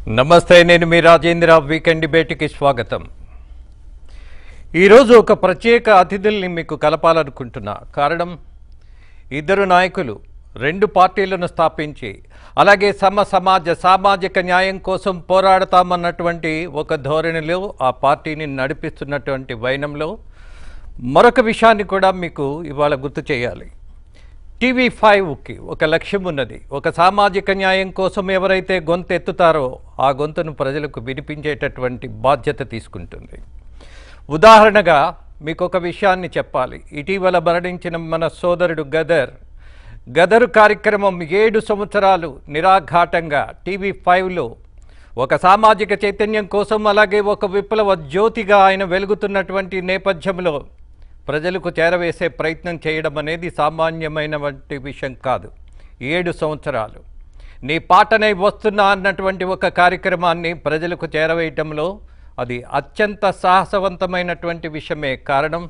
నమస్తే నేను మీ రాజేంద్ర వీకెండ్ డిబేట్కి స్వాగతం ఈరోజు ఒక ప్రత్యేక అతిథుల్ని మీకు కలపాలనుకుంటున్నా కారణం ఇద్దరు నాయకులు రెండు పార్టీలను స్థాపించి అలాగే సమ సమాజ సామాజిక న్యాయం కోసం పోరాడతామన్నటువంటి ఒక ధోరణిలో ఆ పార్టీని నడిపిస్తున్నటువంటి వైనంలో మరొక విషయాన్ని కూడా మీకు ఇవాళ గుర్తు చేయాలి టీవీ ఫైవ్కి ఒక లక్ష్యం ఉన్నది ఒక సామాజిక న్యాయం కోసం ఎవరైతే గొంతు ఎత్తుతారో ఆ గొంతును ప్రజలకు వినిపించేటటువంటి బాధ్యత తీసుకుంటుంది ఉదాహరణగా మీకు ఒక విషయాన్ని చెప్పాలి ఇటీవల మరణించిన మన సోదరుడు గదర్ గదర్ కార్యక్రమం ఏడు సంవత్సరాలు నిరాఘాటంగా టీవీ ఫైవ్లో ఒక సామాజిక చైతన్యం కోసం అలాగే ఒక విప్లవ జ్యోతిగా ఆయన వెలుగుతున్నటువంటి నేపథ్యంలో ప్రజలకు చేరవేసే ప్రయత్నం చేయడం అనేది సామాన్యమైనటువంటి విషయం కాదు ఏడు సంవత్సరాలు నీ పాటనై వస్తున్నా అన్నటువంటి ఒక కార్యక్రమాన్ని ప్రజలకు చేరవేయటంలో అది అత్యంత సాహసవంతమైనటువంటి విషయమే కారణం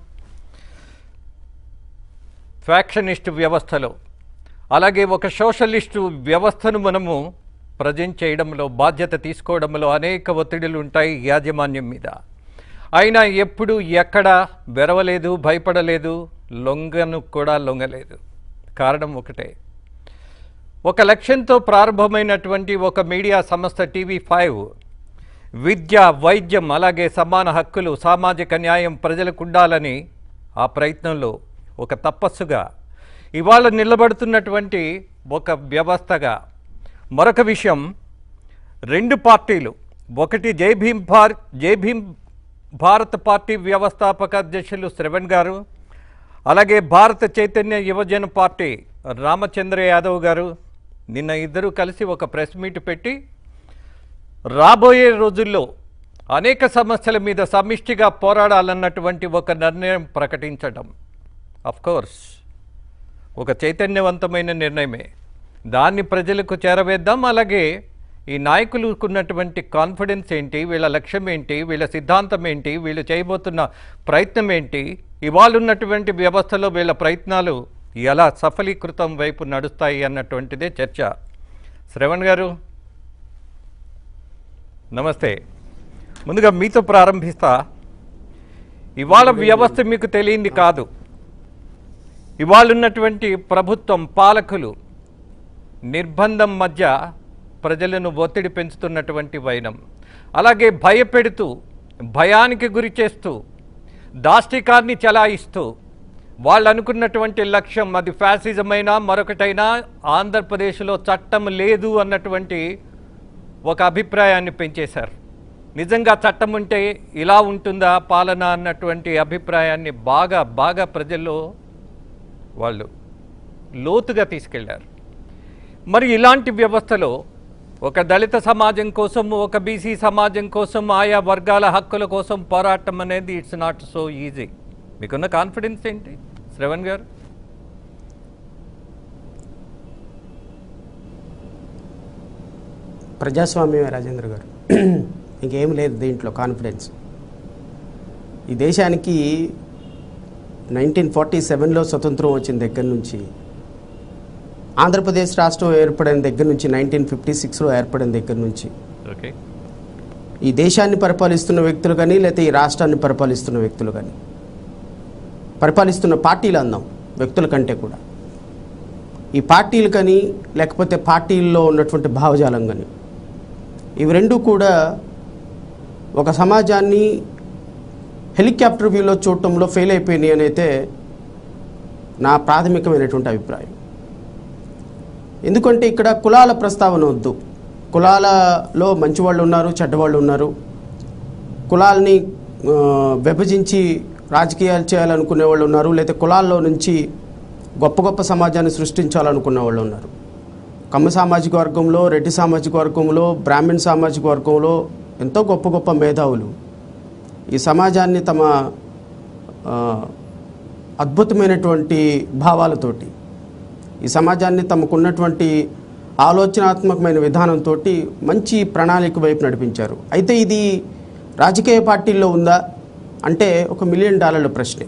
ఫ్యాక్షనిస్ట్ వ్యవస్థలో అలాగే ఒక సోషలిస్టు వ్యవస్థను మనము ప్రజెంట్ చేయడంలో బాధ్యత తీసుకోవడంలో అనేక ఒత్తిడులు ఉంటాయి యాజమాన్యం మీద అయినా ఎప్పుడు ఎక్కడ వెరవలేదు భయపడలేదు లొంగను కూడా లొంగలేదు కారణం ఒకటే ఒక లక్ష్యంతో ప్రారంభమైనటువంటి ఒక మీడియా సంస్థ టీవీ ఫైవ్ విద్య వైద్యం అలాగే సమాన హక్కులు సామాజిక న్యాయం ప్రజలకు ఉండాలని ఆ ప్రయత్నంలో ఒక తపస్సుగా ఇవాళ నిలబడుతున్నటువంటి ఒక వ్యవస్థగా మరొక విషయం రెండు పార్టీలు ఒకటి జై భీమ్ భార్ జై భీమ్ భారత పార్టీ వ్యవస్థాపక అధ్యక్షులు శ్రవణ్ గారు అలాగే భారత చైతన్య యువజన పార్టీ రామచంద్ర యాదవ్ గారు నిన్న ఇద్దరు కలిసి ఒక ప్రెస్ మీట్ పెట్టి రాబోయే రోజుల్లో అనేక సమస్యల మీద సమిష్టిగా పోరాడాలన్నటువంటి ఒక నిర్ణయం ప్రకటించడం కోర్స్ ఒక చైతన్యవంతమైన నిర్ణయమే దాన్ని ప్రజలకు చేరవేద్దాం అలాగే ఈ నాయకులకు ఉన్నటువంటి కాన్ఫిడెన్స్ ఏంటి వీళ్ళ లక్ష్యం ఏంటి వీళ్ళ సిద్ధాంతం ఏంటి వీళ్ళు చేయబోతున్న ప్రయత్నం ఏంటి ఇవాళ ఉన్నటువంటి వ్యవస్థలో వీళ్ళ ప్రయత్నాలు ఎలా సఫలీకృతం వైపు నడుస్తాయి అన్నటువంటిదే చర్చ శ్రవణ్ గారు నమస్తే ముందుగా మీతో ప్రారంభిస్తా ఇవాళ వ్యవస్థ మీకు తెలియంది కాదు ఇవాళ ఉన్నటువంటి ప్రభుత్వం పాలకులు నిర్బంధం మధ్య ప్రజలను ఒత్తిడి పెంచుతున్నటువంటి వైనం అలాగే భయపెడుతూ భయానికి గురి చేస్తూ దాష్టికాన్ని చలాయిస్తూ వాళ్ళు అనుకున్నటువంటి లక్ష్యం అది ఫ్యాసిజమైనా మరొకటైనా ఆంధ్రప్రదేశ్లో చట్టం లేదు అన్నటువంటి ఒక అభిప్రాయాన్ని పెంచేశారు నిజంగా చట్టం ఉంటే ఇలా ఉంటుందా పాలన అన్నటువంటి అభిప్రాయాన్ని బాగా బాగా ప్రజల్లో వాళ్ళు లోతుగా తీసుకెళ్లారు మరి ఇలాంటి వ్యవస్థలో ఒక దళిత సమాజం కోసం ఒక బీసీ సమాజం కోసం ఆయా వర్గాల హక్కుల కోసం పోరాటం అనేది ఇట్స్ నాట్ సో ఈజీ మీకున్న కాన్ఫిడెన్స్ ఏంటి శ్రవణ్ గారు ప్రజాస్వామ్యమే రాజేంద్ర గారు ఇంకేం లేదు దీంట్లో కాన్ఫిడెన్స్ ఈ దేశానికి నైన్టీన్ ఫార్టీ సెవెన్లో స్వతంత్రం వచ్చిన దగ్గర నుంచి ఆంధ్రప్రదేశ్ రాష్ట్రం ఏర్పడిన దగ్గర నుంచి నైన్టీన్ ఫిఫ్టీ సిక్స్లో ఏర్పడిన దగ్గర నుంచి ఓకే ఈ దేశాన్ని పరిపాలిస్తున్న వ్యక్తులు కానీ లేకపోతే ఈ రాష్ట్రాన్ని పరిపాలిస్తున్న వ్యక్తులు కానీ పరిపాలిస్తున్న పార్టీలు అందాం వ్యక్తుల కంటే కూడా ఈ పార్టీలు కానీ లేకపోతే పార్టీల్లో ఉన్నటువంటి భావజాలం కానీ ఇవి రెండు కూడా ఒక సమాజాన్ని హెలికాప్టర్ వ్యూలో చూడటంలో ఫెయిల్ అయిపోయినాయి అని అయితే నా ప్రాథమికమైనటువంటి అభిప్రాయం ఎందుకంటే ఇక్కడ కులాల ప్రస్తావన వద్దు కులాలలో మంచివాళ్ళు ఉన్నారు చెడ్డవాళ్ళు ఉన్నారు కులాల్ని ఆ, విభజించి రాజకీయాలు చేయాలనుకునే వాళ్ళు ఉన్నారు లేదా కులాల్లో నుంచి గొప్ప గొప్ప సమాజాన్ని సృష్టించాలనుకునే వాళ్ళు ఉన్నారు కమ్మ సామాజిక వర్గంలో రెడ్డి సామాజిక వర్గంలో బ్రాహ్మణ్ సామాజిక వర్గంలో ఎంతో గొప్ప గొప్ప మేధావులు ఈ సమాజాన్ని తమ ఆ, అద్భుతమైనటువంటి భావాలతోటి ఈ సమాజాన్ని తమకున్నటువంటి ఆలోచనాత్మకమైన విధానంతో మంచి ప్రణాళిక వైపు నడిపించారు అయితే ఇది రాజకీయ పార్టీల్లో ఉందా అంటే ఒక మిలియన్ డాలర్ల ప్రశ్నే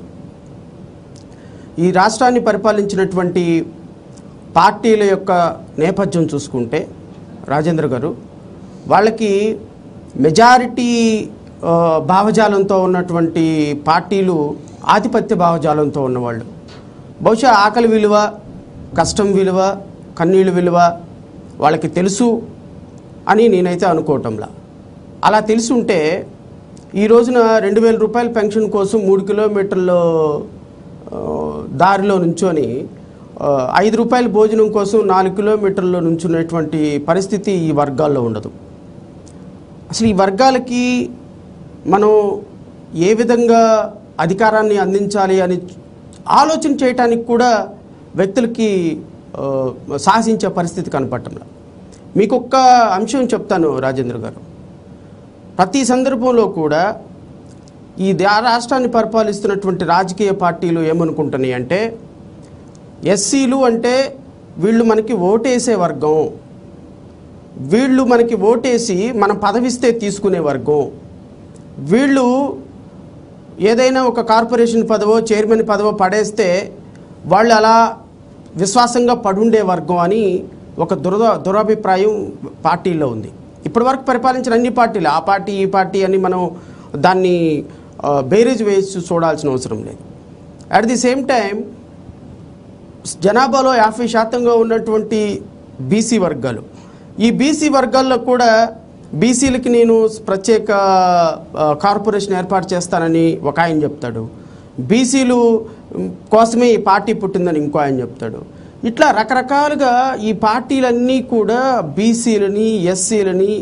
ఈ రాష్ట్రాన్ని పరిపాలించినటువంటి పార్టీల యొక్క నేపథ్యం చూసుకుంటే రాజేంద్ర గారు వాళ్ళకి మెజారిటీ ఆ, భావజాలంతో ఉన్నటువంటి పార్టీలు ఆధిపత్య భావజాలంతో ఉన్నవాళ్ళు బహుశా ఆకలి విలువ కష్టం విలువ కన్నీళ్ళు విలువ వాళ్ళకి తెలుసు అని నేనైతే అనుకోవటంలా అలా తెలిసి ఉంటే ఈ రోజున రెండు వేల రూపాయల పెన్షన్ కోసం మూడు కిలోమీటర్ల ఆ, దారిలో నుంచొని ఆ, ఐదు రూపాయల భోజనం కోసం నాలుగు కిలోమీటర్లో నుంచున్నటువంటి పరిస్థితి ఈ వర్గాల్లో ఉండదు అసలు ఈ వర్గాలకి మనం ఏ విధంగా అధికారాన్ని అందించాలి అని ఆలోచన చేయటానికి కూడా వ్యక్తులకి ఆ, సాహసించే పరిస్థితి కనపడటంలా మీకు ఒక్క అంశం చెప్తాను రాజేంద్ర గారు ప్రతి సందర్భంలో కూడా ఈ దా- రాష్ట్రాన్ని పరిపాలిస్తున్నటువంటి రాజకీయ పార్టీలు ఏమనుకుంటున్నాయి అంటే ఎస్సీలు అంటే వీళ్ళు మనకి ఓటేసే వర్గం వీళ్ళు మనకి ఓటేసి మనం పదవిస్తే తీసుకునే వర్గం వీళ్ళు ఏదైనా ఒక కార్పొరేషన్ పదవో చైర్మన్ పదవో పడేస్తే వాళ్ళు అలా విశ్వాసంగా పడుండే వర్గం అని ఒక దురద దురభిప్రాయం పార్టీలో ఉంది ఇప్పటివరకు పరిపాలించిన అన్ని పార్టీలు ఆ పార్టీ ఈ పార్టీ అని మనం దాన్ని ఆ, బేరీజ్ వేసి చూడాల్సిన అవసరం లేదు అట్ ది సేమ్ టైం జనాభాలో యాభై శాతంగా ఉన్నటువంటి బీసీ వర్గాలు ఈ బీసీ వర్గాల్లో కూడా బీసీలకి నేను ప్రత్యేక ఆ, కార్పొరేషన్ ఏర్పాటు చేస్తానని ఒక ఆయన చెప్తాడు బీసీలు కోసమే ఈ పార్టీ పుట్టిందని ఇంకో ఆయన చెప్తాడు ఇట్లా రకరకాలుగా ఈ పార్టీలన్నీ కూడా బీసీలని ఎస్సీలని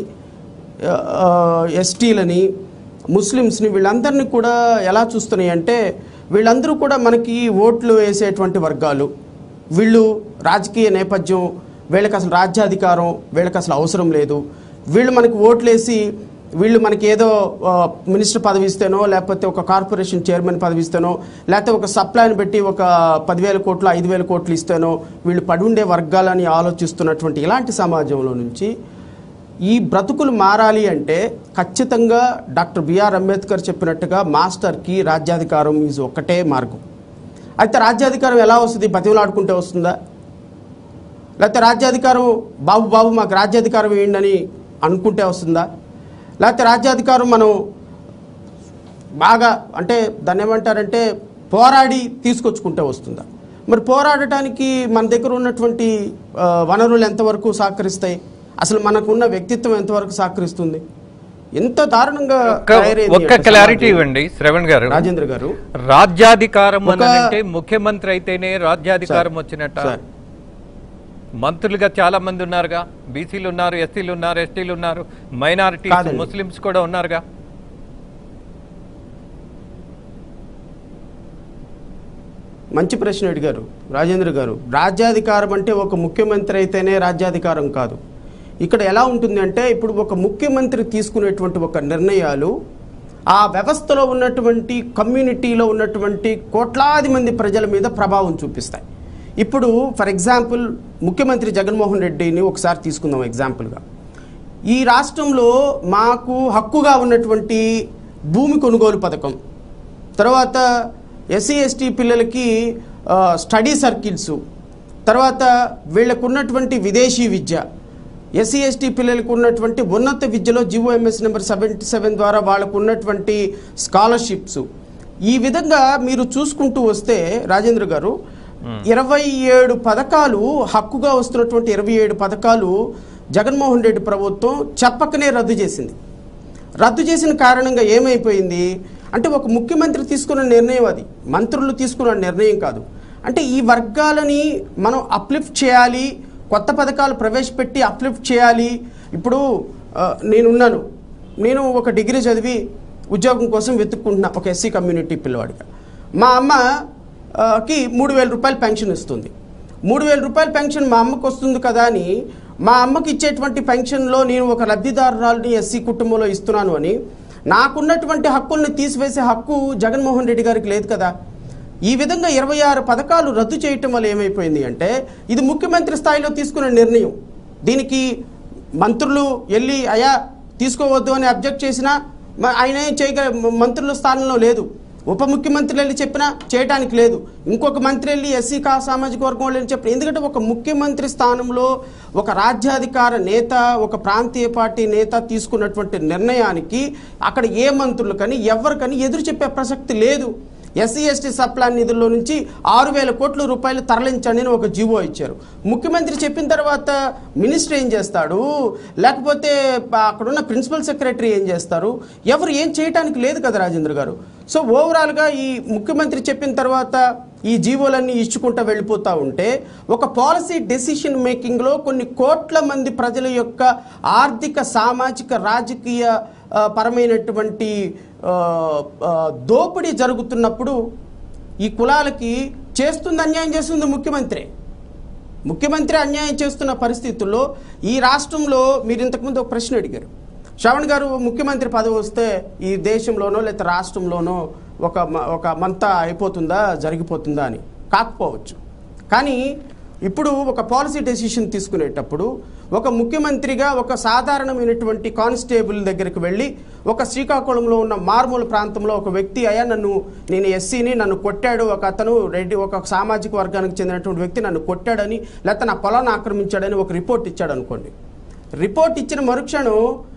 ఎస్టీలని ముస్లిమ్స్ని వీళ్ళందరినీ కూడా ఎలా చూస్తున్నాయి అంటే వీళ్ళందరూ కూడా మనకి ఓట్లు వేసేటువంటి వర్గాలు వీళ్ళు రాజకీయ నేపథ్యం వీళ్ళకి అసలు రాజ్యాధికారం వీళ్ళకి అసలు అవసరం లేదు వీళ్ళు మనకి ఓట్లేసి వీళ్ళు మనకి ఏదో ఆ, మినిస్టర్ పదవి ఇస్తేనో లేకపోతే ఒక కార్పొరేషన్ చైర్మన్ పదవి ఇస్తేనో లేకపోతే ఒక సప్లైని పెట్టి ఒక పదివేల కోట్లు ఐదు వేల కోట్లు ఇస్తేనో వీళ్ళు పడుండే వర్గాలని ఆలోచిస్తున్నటువంటి ఇలాంటి సమాజంలో నుంచి ఈ బ్రతుకులు మారాలి అంటే ఖచ్చితంగా డాక్టర్ బిఆర్ అంబేద్కర్ చెప్పినట్టుగా మాస్టర్కి రాజ్యాధికారం ఈజ్ ఒక్కటే మార్గం అయితే రాజ్యాధికారం ఎలా వస్తుంది బతిమలాడుకుంటే వస్తుందా లేకపోతే రాజ్యాధికారం బాబు బాబు మాకు రాజ్యాధికారం ఏంటని అనుకుంటే వస్తుందా లేకపోతే రాజ్యాధికారం మనం బాగా అంటే దాన్ని ఏమంటారంటే పోరాడి తీసుకొచ్చుకుంటే వస్తుందా మరి పోరాడటానికి మన దగ్గర ఉన్నటువంటి ఆ, వనరులు ఎంతవరకు సహకరిస్తాయి అసలు మనకున్న వ్యక్తిత్వం ఎంతవరకు సహకరిస్తుంది ఎంత దారుణంగా ఒక్క- తయారైంది ఒక్క అంటే క్లారిటీ సమాజం. ఇవ్వండి శ్రవణ్ గారు రాజేంద్ర గారు రాజ్యాధికారం అని ఒక- అంటే ముఖ్యమంత్రి అయితేనే రాజ్యాధికారం వచ్చినట్ట సార్ మంత్రులుగా చాలా మంది ఉన్నారుగా బీసీలు ఉన్నారు ఎస్సీలు ఉన్నారు ఎస్టీలు ఉన్నారు మైనారిటీస్ కాదండి. ముస్లిమ్స్ కూడా ఉన్నారుగా మంచి ప్రశ్న అడిగారు రాజేంద్ర గారు రాజ్యాధికారం అంటే ఒక ముఖ్యమంత్రి అయితేనే రాజ్యాధికారం కాదు ఇక్కడ ఎలా ఉంటుంది అంటే ఇప్పుడు ఒక ముఖ్యమంత్రి తీసుకునేటువంటి ఒక నిర్ణయాలు ఆ వ్యవస్థలో ఉన్నటువంటి కమ్యూనిటీలో ఉన్నటువంటి కోట్లాది మంది ప్రజల మీద ప్రభావం చూపిస్తాయి ఇప్పుడు ఫర్ ఎగ్జాంపుల్ ముఖ్యమంత్రి జగన్మోహన్ రెడ్డిని ఒకసారి తీసుకుందాం ఎగ్జాంపుల్గా ఈ రాష్ట్రంలో మాకు హక్కుగా ఉన్నటువంటి భూమి కొనుగోలు పథకం తర్వాత ఎస్సీ ఎస్టీ పిల్లలకి ఆ, స్టడీ సర్కిల్స్ తర్వాత వీళ్ళకు ఉన్నటువంటి విదేశీ విద్య ఎస్సీ ఎస్టీ పిల్లలకు ఉన్నటువంటి ఉన్నత విద్యలో జిఓఎంఎస్ నెంబర్ సెవెంటీ సెవెన్ ద్వారా వాళ్ళకు ఉన్నటువంటి స్కాలర్షిప్స్ ఈ విధంగా మీరు చూసుకుంటూ వస్తే రాజేంద్ర గారు ఇరవై ఏడు పథకాలు హక్కుగా వస్తున్నటువంటి ఇరవై ఏడు పథకాలు జగన్మోహన్ రెడ్డి ప్రభుత్వం చెప్పకనే రద్దు చేసింది రద్దు చేసిన కారణంగా ఏమైపోయింది అంటే ఒక ముఖ్యమంత్రి తీసుకున్న నిర్ణయం అది మంత్రులు తీసుకున్న నిర్ణయం కాదు అంటే ఈ వర్గాలని మనం అప్లిఫ్ట్ చేయాలి కొత్త పథకాలు ప్రవేశపెట్టి అప్లిఫ్ట్ చేయాలి ఇప్పుడు ఆ, నేనున్నాను నేను ఒక డిగ్రీ చదివి ఉద్యోగం కోసం వెతుక్కుంటున్నా ఒక ఎస్సీ కమ్యూనిటీ పిల్లవాడిగా మా అమ్మ ఆ, కి మూడు వేల రూపాయలు పెన్షన్ ఇస్తుంది మూడు వేల రూపాయల పెన్షన్ మా అమ్మకు వస్తుంది కదా అని మా అమ్మకి ఇచ్చేటువంటి పెన్షన్లో నేను ఒక లబ్ధిదారురాలని ఎస్సీ కుటుంబంలో ఇస్తున్నాను అని నాకున్నటువంటి హక్కుల్ని తీసివేసే హక్కు జగన్మోహన్ రెడ్డి గారికి లేదు కదా ఈ విధంగా ఇరవై ఆరు పథకాలు రద్దు చేయటం వల్ల ఏమైపోయింది అంటే ఇది ముఖ్యమంత్రి స్థాయిలో తీసుకున్న నిర్ణయం దీనికి మంత్రులు వెళ్ళి అయా తీసుకోవద్దు అని అబ్జెక్ట్ చేసినా మ- ఆయన ఏం చేయగల మంత్రుల స్థానంలో లేదు ఉప ముఖ్యమంత్రి వెళ్ళి చెప్పినా చేయడానికి లేదు ఇంకొక మంత్రి వెళ్ళి ఎస్సీ కా సామాజిక వర్గం వాళ్ళు వెళ్ళి చెప్పిన ఎందుకంటే ఒక ముఖ్యమంత్రి స్థానంలో ఒక రాజ్యాధికార నేత ఒక ప్రాంతీయ పార్టీ నేత తీసుకున్నటువంటి నిర్ణయానికి అక్కడ ఏ మంత్రులు కానీ ఎవరికని ఎదురు చెప్పే ప్రసక్తి లేదు ఎస్సీ ఎస్టీ సప్లాన్ నిధుల్లో నుంచి ఆరు వేల కోట్ల రూపాయలు తరలించండి అని ఒక జీవో ఇచ్చారు ముఖ్యమంత్రి చెప్పిన తర్వాత మినిస్టర్ ఏం చేస్తాడు లేకపోతే ప- అక్కడున్న ప్రిన్సిపల్ సెక్రటరీ ఏం చేస్తారు ఎవరు ఏం చేయటానికి లేదు కదా రాజేంద్ర గారు సో ఓవరాల్గా ఈ ముఖ్యమంత్రి చెప్పిన తర్వాత ఈ జీవోలన్నీ ఇచ్చుకుంటూ వెళ్ళిపోతూ ఉంటే ఒక పాలసీ డెసిషన్ మేకింగ్లో కొన్ని కోట్ల మంది ప్రజల యొక్క ఆర్థిక సామాజిక రాజకీయ ఆ, పరమైనటువంటి ఆ, ఆ, దోపిడీ జరుగుతున్నప్పుడు ఈ కులాలకి చేస్తుంది అన్యాయం చేస్తుంది ముఖ్యమంత్రి ముఖ్యమంత్రి అన్యాయం చేస్తున్న పరిస్థితుల్లో ఈ రాష్ట్రంలో మీరు ఇంతకుముందు ఒక ప్రశ్న అడిగారు శ్రవణ్ గారు ముఖ్యమంత్రి పదవి వస్తే ఈ దేశంలోనో లేదా రాష్ట్రంలోనో ఒక మ- ఒక మంత అయిపోతుందా జరిగిపోతుందా అని కాకపోవచ్చు కానీ ఇప్పుడు ఒక పాలసీ డెసిషన్ తీసుకునేటప్పుడు ఒక ముఖ్యమంత్రిగా ఒక సాధారణమైనటువంటి కానిస్టేబుల్ దగ్గరికి వెళ్ళి ఒక శ్రీకాకుళంలో ఉన్న మారుమూల ప్రాంతంలో ఒక వ్యక్తి అయ్యా నన్ను నేను ఎస్సీని నన్ను కొట్టాడు ఒక అతను రెడ్డి ఒక సామాజిక వర్గానికి చెందినటువంటి వ్యక్తి నన్ను కొట్టాడని లేకపోతే నా పొలాన్ని ఆక్రమించాడని ఒక రిపోర్ట్ ఇచ్చాడు అనుకోండి రిపోర్ట్ ఇచ్చిన మరుక్షణం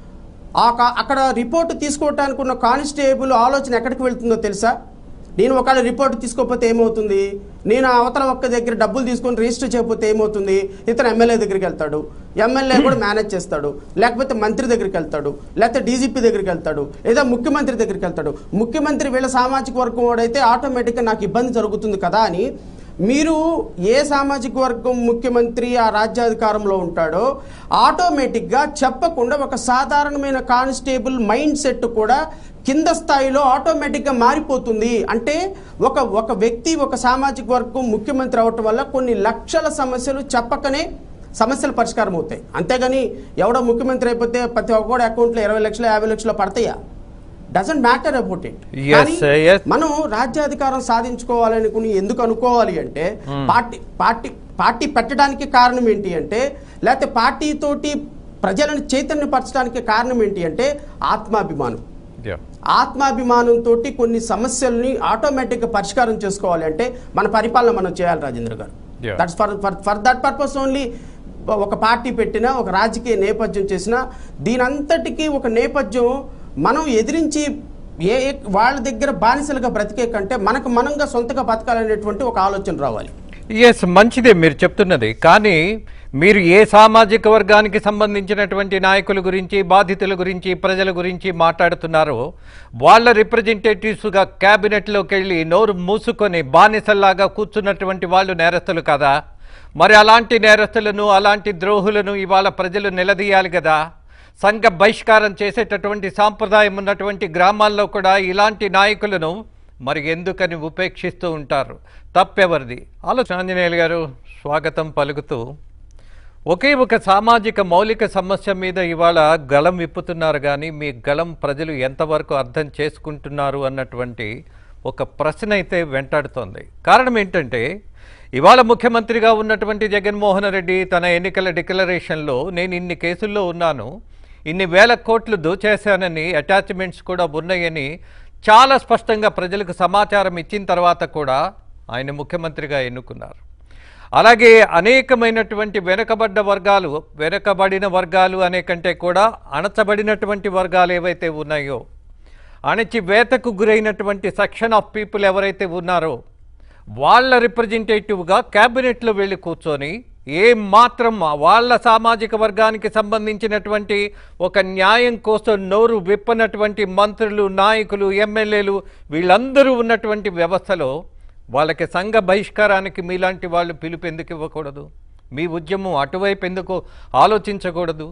ఆ కా- అక్కడ రిపోర్ట్ తీసుకోవటానికి ఉన్న కానిస్టేబుల్ ఆలోచన ఎక్కడికి వెళ్తుందో తెలుసా నేను ఒకవేళ రిపోర్ట్ తీసుకోకపోతే ఏమవుతుంది నేను ఆ అవతల ఒక్క దగ్గర డబ్బులు తీసుకొని రిజిస్టర్ చేయకపోతే ఏమవుతుంది ఇతను ఎమ్మెల్యే దగ్గరికి వెళ్తాడు ఎమ్మెల్యే కూడా మేనేజ్ చేస్తాడు లేకపోతే మంత్రి దగ్గరికి వెళ్తాడు లేకపోతే డీజీపీ దగ్గరికి వెళ్తాడు లేదా ముఖ్యమంత్రి దగ్గరికి వెళ్తాడు ముఖ్యమంత్రి వీళ్ళ సామాజిక వర్గం వాడైతే ఆటోమేటిక్గా నాకు ఇబ్బంది జరుగుతుంది కదా అని మీరు ఏ సామాజిక వర్గం ముఖ్యమంత్రి ఆ రాజ్యాధికారంలో ఉంటాడో ఆటోమేటిక్గా చెప్పకుండా ఒక సాధారణమైన కానిస్టేబుల్ మైండ్ సెట్ కూడా కింద స్థాయిలో ఆటోమేటిక్గా మారిపోతుంది అంటే ఒక ఒక వ్యక్తి ఒక సామాజిక వర్గం ముఖ్యమంత్రి అవటం వల్ల కొన్ని లక్షల సమస్యలు చెప్పకనే సమస్యలు పరిష్కారం అవుతాయి అంతేగాని ఎవడో ముఖ్యమంత్రి అయిపోతే ప్రతి ఒక్కడి అకౌంట్లో ఇరవై లక్షలు యాభై లక్షలు పడతాయా doesn't matter about it Yes, sir, yes. మనం రాజ్యాధికారం సాధించుకోవాలనుకుని ఎందుకు అనుకోవాలి అంటే పార్టీ పార్టీ పార్టీ పెట్టడానికి కారణం ఏంటి అంటే లేకపోతే పార్టీతోటి ప్రజలను చైతన్యపరచడానికి కారణం ఏంటి అంటే ఆత్మాభిమానం Yeah. ఆత్మాభిమానంతో కొన్ని సమస్యల్ని ఆటోమేటిక్గా పరిష్కారం చేసుకోవాలి అంటే మన పరిపాలన మనం చేయాలి Rajendra garu Yeah. That's for for for that purpose only ఒక పార్టీ పెట్టినా ఒక రాజకీయ నేపథ్యం చేసినా దీనంతటికీ ఒక నేపథ్యం మనం ఎదిరించి ఏ ఏ- వాళ్ళ దగ్గర బానిసలుగా బ్రతికే కంటే మనకు మనంగా సొంతగా బతకాలనేటువంటి ఒక ఆలోచన రావాలి ఎస్ మంచిదే మీరు చెప్తున్నది కానీ మీరు ఏ సామాజిక వర్గానికి సంబంధించినటువంటి నాయకుల గురించి బాధితుల గురించి ప్రజల గురించి మాట్లాడుతున్నారో వాళ్ళ రిప్రజెంటేటివ్స్గా క్యాబినెట్లోకి వెళ్ళి నోరు మూసుకొని బానిసల్లాగా కూర్చున్నటువంటి వాళ్ళు నేరస్తులు కదా మరి అలాంటి నేరస్తులను అలాంటి ద్రోహులను ఇవాళ ప్రజలు నిలదీయాలి కదా సంఘ బహిష్కారం చేసేటటువంటి సాంప్రదాయం ఉన్నటువంటి గ్రామాల్లో కూడా ఇలాంటి నాయకులను మరి ఎందుకని ఉపేక్షిస్తూ ఉంటారు తప్పెవరిది ఆలోచన ఆంజనేయులు గారు స్వాగతం పలుకుతూ ఒకే ఒక సామాజిక మౌలిక సమస్య మీద ఇవాళ గళం విప్పుతున్నారు కానీ మీ గళం ప్రజలు ఎంతవరకు అర్థం చేసుకుంటున్నారు అన్నటువంటి ఒక ప్రశ్న అయితే వెంటాడుతోంది కారణం ఏంటంటే ఇవాళ ముఖ్యమంత్రిగా ఉన్నటువంటి జగన్మోహన్ రెడ్డి తన ఎన్నికల డిక్లరేషన్లో నేను ఇన్ని కేసుల్లో ఉన్నాను ఇన్ని వేల కోట్లు దోచేశానని అటాచ్మెంట్స్ కూడా ఉన్నాయని చాలా స్పష్టంగా ప్రజలకు సమాచారం ఇచ్చిన తర్వాత కూడా ఆయన ముఖ్యమంత్రిగా ఎన్నుకున్నారు అలాగే అనేకమైనటువంటి వెనుకబడ్డ వర్గాలు వెనుకబడిన వర్గాలు అనే కంటే కూడా అణచబడినటువంటి వర్గాలు ఏవైతే ఉన్నాయో అణచివేతకు గురైనటువంటి సెక్షన్ ఆఫ్ పీపుల్ ఎవరైతే ఉన్నారో వాళ్ళ రిప్రజెంటేటివ్గా క్యాబినెట్లో వెళ్ళి కూర్చొని ఏ మాత్రం వాళ్ళ సామాజిక వర్గానికి సంబంధించినటువంటి ఒక న్యాయం కోసం నోరు విప్పనటువంటి మంత్రులు నాయకులు ఎమ్మెల్యేలు వీళ్ళందరూ ఉన్నటువంటి వ్యవస్థలో వాళ్ళకి సంఘ బహిష్కారానికి మీలాంటి వాళ్ళు పిలుపు ఎందుకు ఇవ్వకూడదు మీ ఉద్యమం అటువైపు ఎందుకు ఆలోచించకూడదు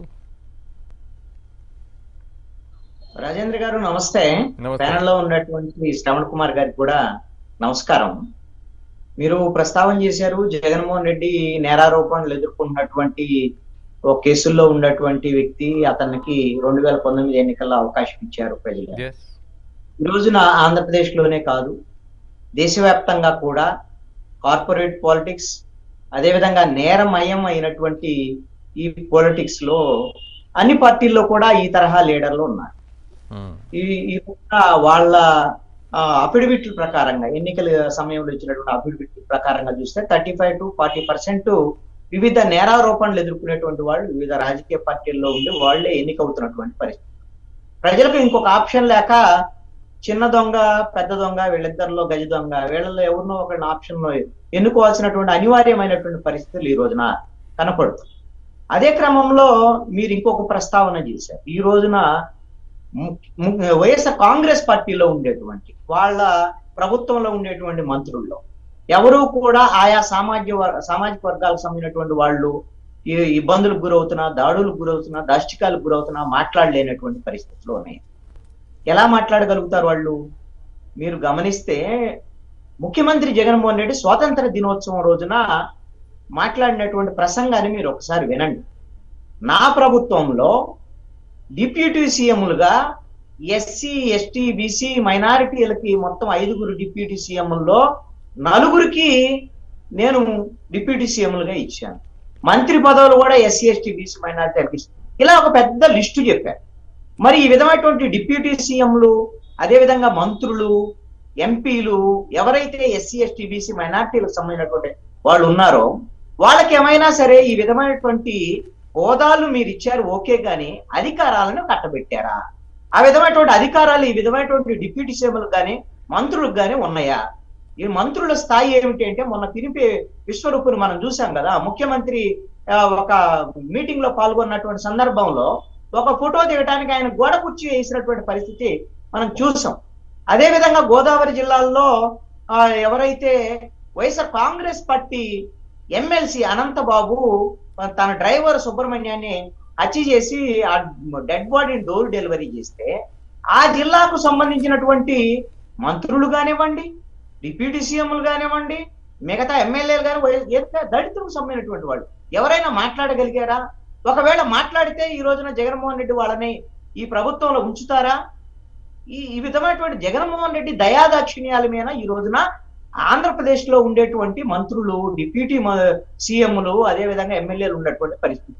రాజేంద్ర గారు నమస్తే నమస్తే. ప్యానెల్ లో ఉన్నటువంటి శ్రవణ్ కుమార్ గారికి కూడా నమస్కారం మీరు ప్రస్తావన చేశారు జగన్మోహన్ రెడ్డి నేరారోపణలు ఎదుర్కొన్నటువంటి ఒక కేసుల్లో ఉన్నటువంటి వ్యక్తి అతనికి రెండు వేల పంతొమ్మిది ఎన్నికల్లో అవకాశం ఇచ్చారు ప్రజలు ఈ రోజున ఆంధ్రప్రదేశ్ లోనే కాదు దేశవ్యాప్తంగా కూడా కార్పొరేట్ పాలిటిక్స్ అదేవిధంగా నేరమయం అయినటువంటి ఈ పాలిటిక్స్ లో అన్ని పార్టీల్లో కూడా ఈ తరహా లీడర్లు ఉన్నారు ఉమ్. ఈ ఈ పూట వాళ్ళ అఫిడవిట్ల ప్రకారంగా ఎన్నికల సమయంలో ఇచ్చినటువంటి అఫిడవిట్ల ప్రకారంగా చూస్తే thirty five to forty percent వివిధ నేరారోపణలు ఎదుర్కొనేటువంటి వాళ్ళు వివిధ రాజకీయ పార్టీల్లో ఉండి వాళ్లే ఎన్నికవుతున్నటువంటి పరిస్థితి ప్రజలకు ఇంకొక ఆప్షన్ లేక చిన్న దొంగ పెద్ద దొంగ వీళ్ళిద్దరిలో గజ దొంగ వీళ్ళలో ఎవరినో ఒకరిని ఆప్షన్ ఎన్నుకోవాల్సినటువంటి అనివార్యమైనటువంటి పరిస్థితులు ఈ రోజున కనపడుతుంది అదే క్రమంలో మీరు ఇంకొక ప్రస్తావన చేశారు ఈ రోజున ము- ము- వైఎస్ఆర్ కాంగ్రెస్ పార్టీలో ఉండేటువంటి వాళ్ళ ప్రభుత్వంలో ఉండేటువంటి మంత్రుల్లో ఎవరు కూడా ఆయా సామాజిక వర్- సామాజిక వర్గాలకు సంబంధించినటువంటి వాళ్ళు ఈ ఇబ్బందులకు గురవుతున్నా దాడులకు గురవుతున్నా దాష్టికాలకు గురవుతున్నా మాట్లాడలేనటువంటి పరిస్థితులు ఉన్నాయి ఎలా మాట్లాడగలుగుతారు వాళ్ళు మీరు గమనిస్తే ముఖ్యమంత్రి జగన్మోహన్ రెడ్డి స్వాతంత్ర దినోత్సవం రోజున మాట్లాడినటువంటి ప్రసంగాన్ని మీరు ఒకసారి వినండి నా ప్రభుత్వంలో డిప్యూటీ సీఎంలుగా ఎస్సీ ఎస్టీ బీసీ మైనారిటీలకి మొత్తం ఐదుగురు డిప్యూటీ సీఎంల్లో నలుగురికి నేను డిప్యూటీ సీఎంలుగా ఇచ్చాను మంత్రి పదవులు కూడా ఎస్సీ ఎస్టీ బీసీ మైనారిటీలకి ఇచ్చాను ఇలా ఒక పెద్ద లిస్టు చెప్పారు మరి ఈ విధమైనటువంటి డిప్యూటీ సీఎంలు అదేవిధంగా మంత్రులు ఎంపీలు ఎవరైతే ఎస్సీ ఎస్టీ బీసీ మైనార్టీలకు సంబంధించినటువంటి వాళ్ళు ఉన్నారో వాళ్ళకి ఏమైనా సరే ఈ విధమైనటువంటి హోదాలు మీరు ఇచ్చారు ఓకే గాని అధికారాలను కట్టబెట్టారా ఆ విధమైనటువంటి అధికారాలు ఈ విధమైనటువంటి డిప్యూటీ సీఎంలకు కానీ మంత్రులకు కానీ ఉన్నాయా ఈ మంత్రుల స్థాయి ఏమిటి అంటే మొన్న తిరిపి విశ్వరూపుని మనం చూసాం కదా ముఖ్యమంత్రి ఆ, ఒక మీటింగ్ లో పాల్గొన్నటువంటి సందర్భంలో ఒక ఫోటో దిగడానికి ఆయన గోడ కుర్చీ వేసినటువంటి పరిస్థితి మనం చూసాం అదే విధంగా గోదావరి జిల్లాల్లో ఆ, ఎవరైతే YSR Congress party MLC Anantababu ఆ, తన డ్రైవర్ సుబ్రహ్మణ్యాన్ని హత్య చేసి ఆ డెడ్ బాడీని డోర్ డెలివరీ చేస్తే ఆ జిల్లాకు సంబంధించినటువంటి మంత్రులు కానివ్వండి డిప్యూటీ సీఎంలు కానివ్వండి మిగతా ఎమ్మెల్యేలు కానీ దళితులకు సంబంధించినటువంటి వాళ్ళు ఎవరైనా మాట్లాడగలిగారా ఒకవేళ మాట్లాడితే ఈ రోజున జగన్మోహన్ రెడ్డి వాళ్ళని ఈ ప్రభుత్వంలో ఉంచుతారా ఈ ఈ విధమైనటువంటి జగన్మోహన్ రెడ్డి దయాదాక్షిణ్యాల మీద ఈ రోజున ఆంధ్రప్రదేశ్ లో ఉండేటువంటి మంత్రులు డిప్యూటీ సీఎంలు అదే విధంగా ఎమ్మెల్యేలు ఉన్నటువంటి పరిస్థితి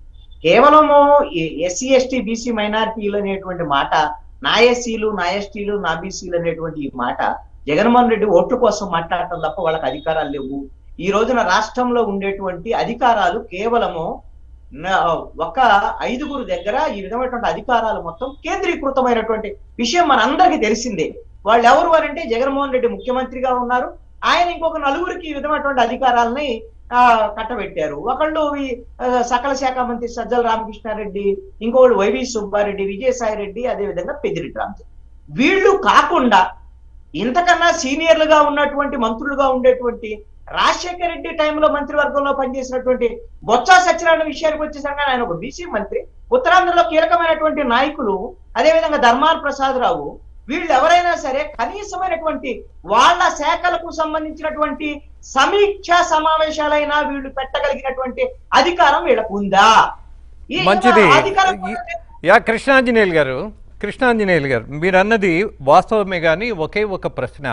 కేవలము ఎస్సీ ఎస్టీ బీసీ మైనారిటీలు అనేటువంటి మాట నా ఎస్సీలు నా ఎస్టీలు నా బీసీలు అనేటువంటి ఈ మాట జగన్మోహన్ రెడ్డి ఓట్ల కోసం మాట్లాడటం తప్ప వాళ్ళకి అధికారాలు లేవు ఈ రోజున రాష్ట్రంలో ఉండేటువంటి అధికారాలు కేవలము న- ఒక ఐదుగురు దగ్గర ఈ విధమైనటువంటి అధికారాలు మొత్తం కేంద్రీకృతమైనటువంటి విషయం మనందరికీ తెలిసిందే వాళ్ళు ఎవరు అని అంటే జగన్మోహన్ రెడ్డి ముఖ్యమంత్రిగా ఉన్నారు ఆయన ఇంకొక నలుగురికి ఈ విధమైనటువంటి అధికారాలని ఆ, కట్టబెట్టారు ఒకళ్ళు ఈ, ఆ, సకల శాఖ మంత్రి సజ్జల రామకృష్ణారెడ్డి ఇంకొకళ్ళు వైవి సుబ్బారెడ్డి విజయసాయి రెడ్డి అదే విధంగా పెద్దిరెడ్డి రామచంద్ర వీళ్ళు కాకుండా ఇంతకన్నా సీనియర్లుగా ఉన్నటువంటి మంత్రులుగా ఉండేటువంటి రాజశేఖర రెడ్డి టైంలో మంత్రివర్గంలో పనిచేసినటువంటి బొత్స సత్యనారాయణ విషయానికి వచ్చేసరికి ఆయన ఒక బీసీ మంత్రి ఉత్తరాంధ్రలో కీలకమైనటువంటి నాయకులు అదేవిధంగా ధర్మాన ప్రసాద్ రావు వీళ్ళు ఎవరైనా సరే కనీసమైనటువంటి వాళ్ళ శాఖలకు సంబంధించినటువంటి సమీక్షా సమావేశాలైనా వీళ్ళు పెట్టగలిగినటువంటి అధికారం వీళ్ళకు ఉందా ఈ మంచిది అధికారం ఈ- యా కృష్ణాంజనేయులు గారు కృష్ణాంజనేయులు గారు మీరు అన్నది వాస్తవమే కానీ ఒకే ఒక ప్రశ్న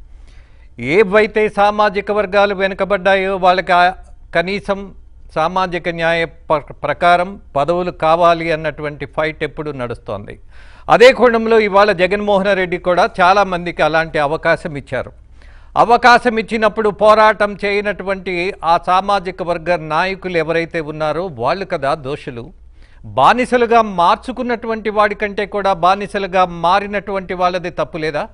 ఏవైతే సామాజిక వర్గాలు వెనుకబడ్డాయో వాళ్ళకి ఆ కనీసం సామాజిక న్యాయ ప్ర- ప్రకారం పదవులు కావాలి అన్నటువంటి ఫైట్ ఎప్పుడు నడుస్తోంది అదే కోణంలో ఇవాళ జగన్మోహన్ రెడ్డి కూడా చాలామందికి అలాంటి అవకాశం ఇచ్చారు అవకాశం ఇచ్చినప్పుడు పోరాటం చేయనటువంటి ఆ సామాజిక వర్గ నాయకులు ఎవరైతే ఉన్నారో వాళ్ళు కదా దోషులు బానిసలుగా మార్చుకున్నటువంటి వాడి కంటే కూడా బానిసలుగా మారినటువంటి వాళ్ళది తప్పు లేదా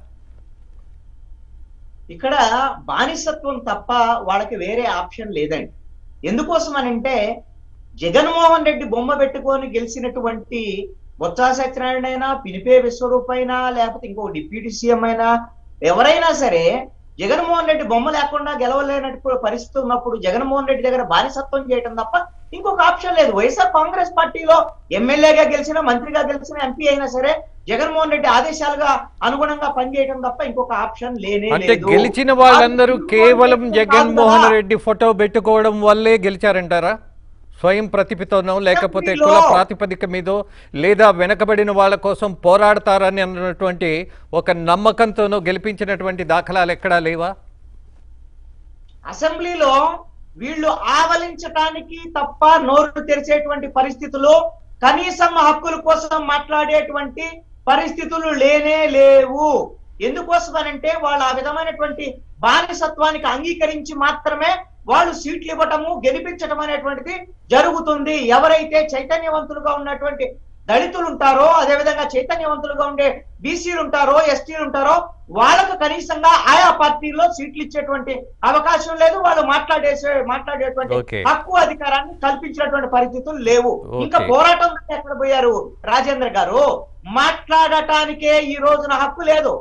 ఇక్కడ బానిసత్వం తప్ప వాళ్ళకి వేరే ఆప్షన్ లేదండి ఎందుకోసం అని అంటే జగన్మోహన్ రెడ్డి బొమ్మ పెట్టుకొని గెలిచినటువంటి బొత్స సత్యనారాయణ అయినా పినిపే విశ్వరూప్ అయినా లేకపోతే ఇంకో డిప్యూటీ సీఎం అయినా ఎవరైనా సరే జగన్మోహన్ రెడ్డి బొమ్మ లేకుండా గెలవలేనట్టు పరిస్థితి ఉన్నప్పుడు జగన్మోహన్ రెడ్డి దగ్గర బానిసత్వం చేయడం తప్ప ఇంకొక ఆప్షన్ లేదు వైఎస్ఆర్ కాంగ్రెస్ పార్టీలో ఎమ్మెల్యేగా గెలిచిన మంత్రిగా గెలిచిన ఎంపీ అయినా సరే జగన్మోహన్ రెడ్డి ఆదేశాలుగా అనుగుణంగా పనిచేయడం తప్ప ఇంకొక ఆప్షన్ లేనే అంటే లేదు గెలిచిన వాళ్ళందరూ అది కేవలం కాదు జగన్మోహన్ కదా. రెడ్డి ఫోటో పెట్టుకోవడం వల్లే గెలిచారంటారా స్వయం ప్రతిభతోనో లేకపోతే కుల అసెంబ్లీలో- ప్రాతిపదిక మీదో లేదా వెనకబడిన వాళ్ళ కోసం పోరాడతారని అన్నటువంటి ఒక నమ్మకంతోనో గెలిపించినటువంటి దాఖలాలు ఎక్కడా లేవా అసెంబ్లీలో వీళ్ళు ఆవలించటానికి తప్ప నోరు తెరిచేటువంటి పరిస్థితులు కనీసం హక్కుల కోసం మాట్లాడేటువంటి పరిస్థితులు లేనే లేవు ఎందుకోసమనంటే వాళ్ళు ఆ విధమైనటువంటి బానిసత్వానికి అంగీకరించి మాత్రమే వాళ్ళు సీట్లు ఇవ్వటము గెలిపించటం అనేటువంటిది జరుగుతుంది ఎవరైతే చైతన్యవంతులుగా ఉన్నటువంటి దళితులు ఉంటారో అదేవిధంగా చైతన్యవంతులుగా ఉండే బీసీలు ఉంటారో ఎస్టీలు ఉంటారో వాళ్ళకు కనీసంగా ఆయా పార్టీల్లో సీట్లు ఇచ్చేటువంటి అవకాశం లేదు వాళ్ళు మాట్లాడేసే మాట్లాడేటువంటి Okay. హక్కు అధికారాన్ని కల్పించినటువంటి పరిస్థితులు లేవు ఇంకా Okay. పోరాటం దాకా ఎక్కడ పోయారు రాజేంద్ర గారు మాట్లాడటానికే ఈ రోజున హక్కు లేదు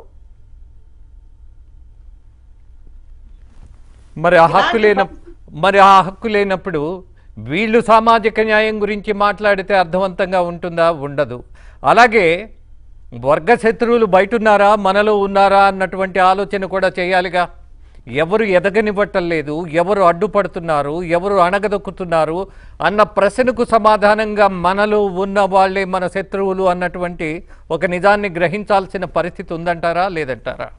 మరి ఆ హక్కు ఇలాంటి లేన పరిస్థితి- మరి ఆ హక్కు లేనప్పుడు వీళ్ళు సామాజిక న్యాయం గురించి మాట్లాడితే అర్థవంతంగా ఉంటుందా ఉండదు అలాగే వర్గ శత్రువులు బయట ఉన్నారా మనలో ఉన్నారా అన్నటువంటి ఆలోచన కూడా చేయాలిగా ఎవరు ఎదగనివ్వటం లేదు ఎవరు అడ్డుపడుతున్నారు ఎవరు అణగదొక్కుతున్నారు అన్న ప్రశ్నకు సమాధానంగా మనలో ఉన్న వాళ్ళే మన శత్రువులు అన్నటువంటి ఒక నిజాన్ని గ్రహించాల్సిన పరిస్థితి ఉందంటారా లేదంటారా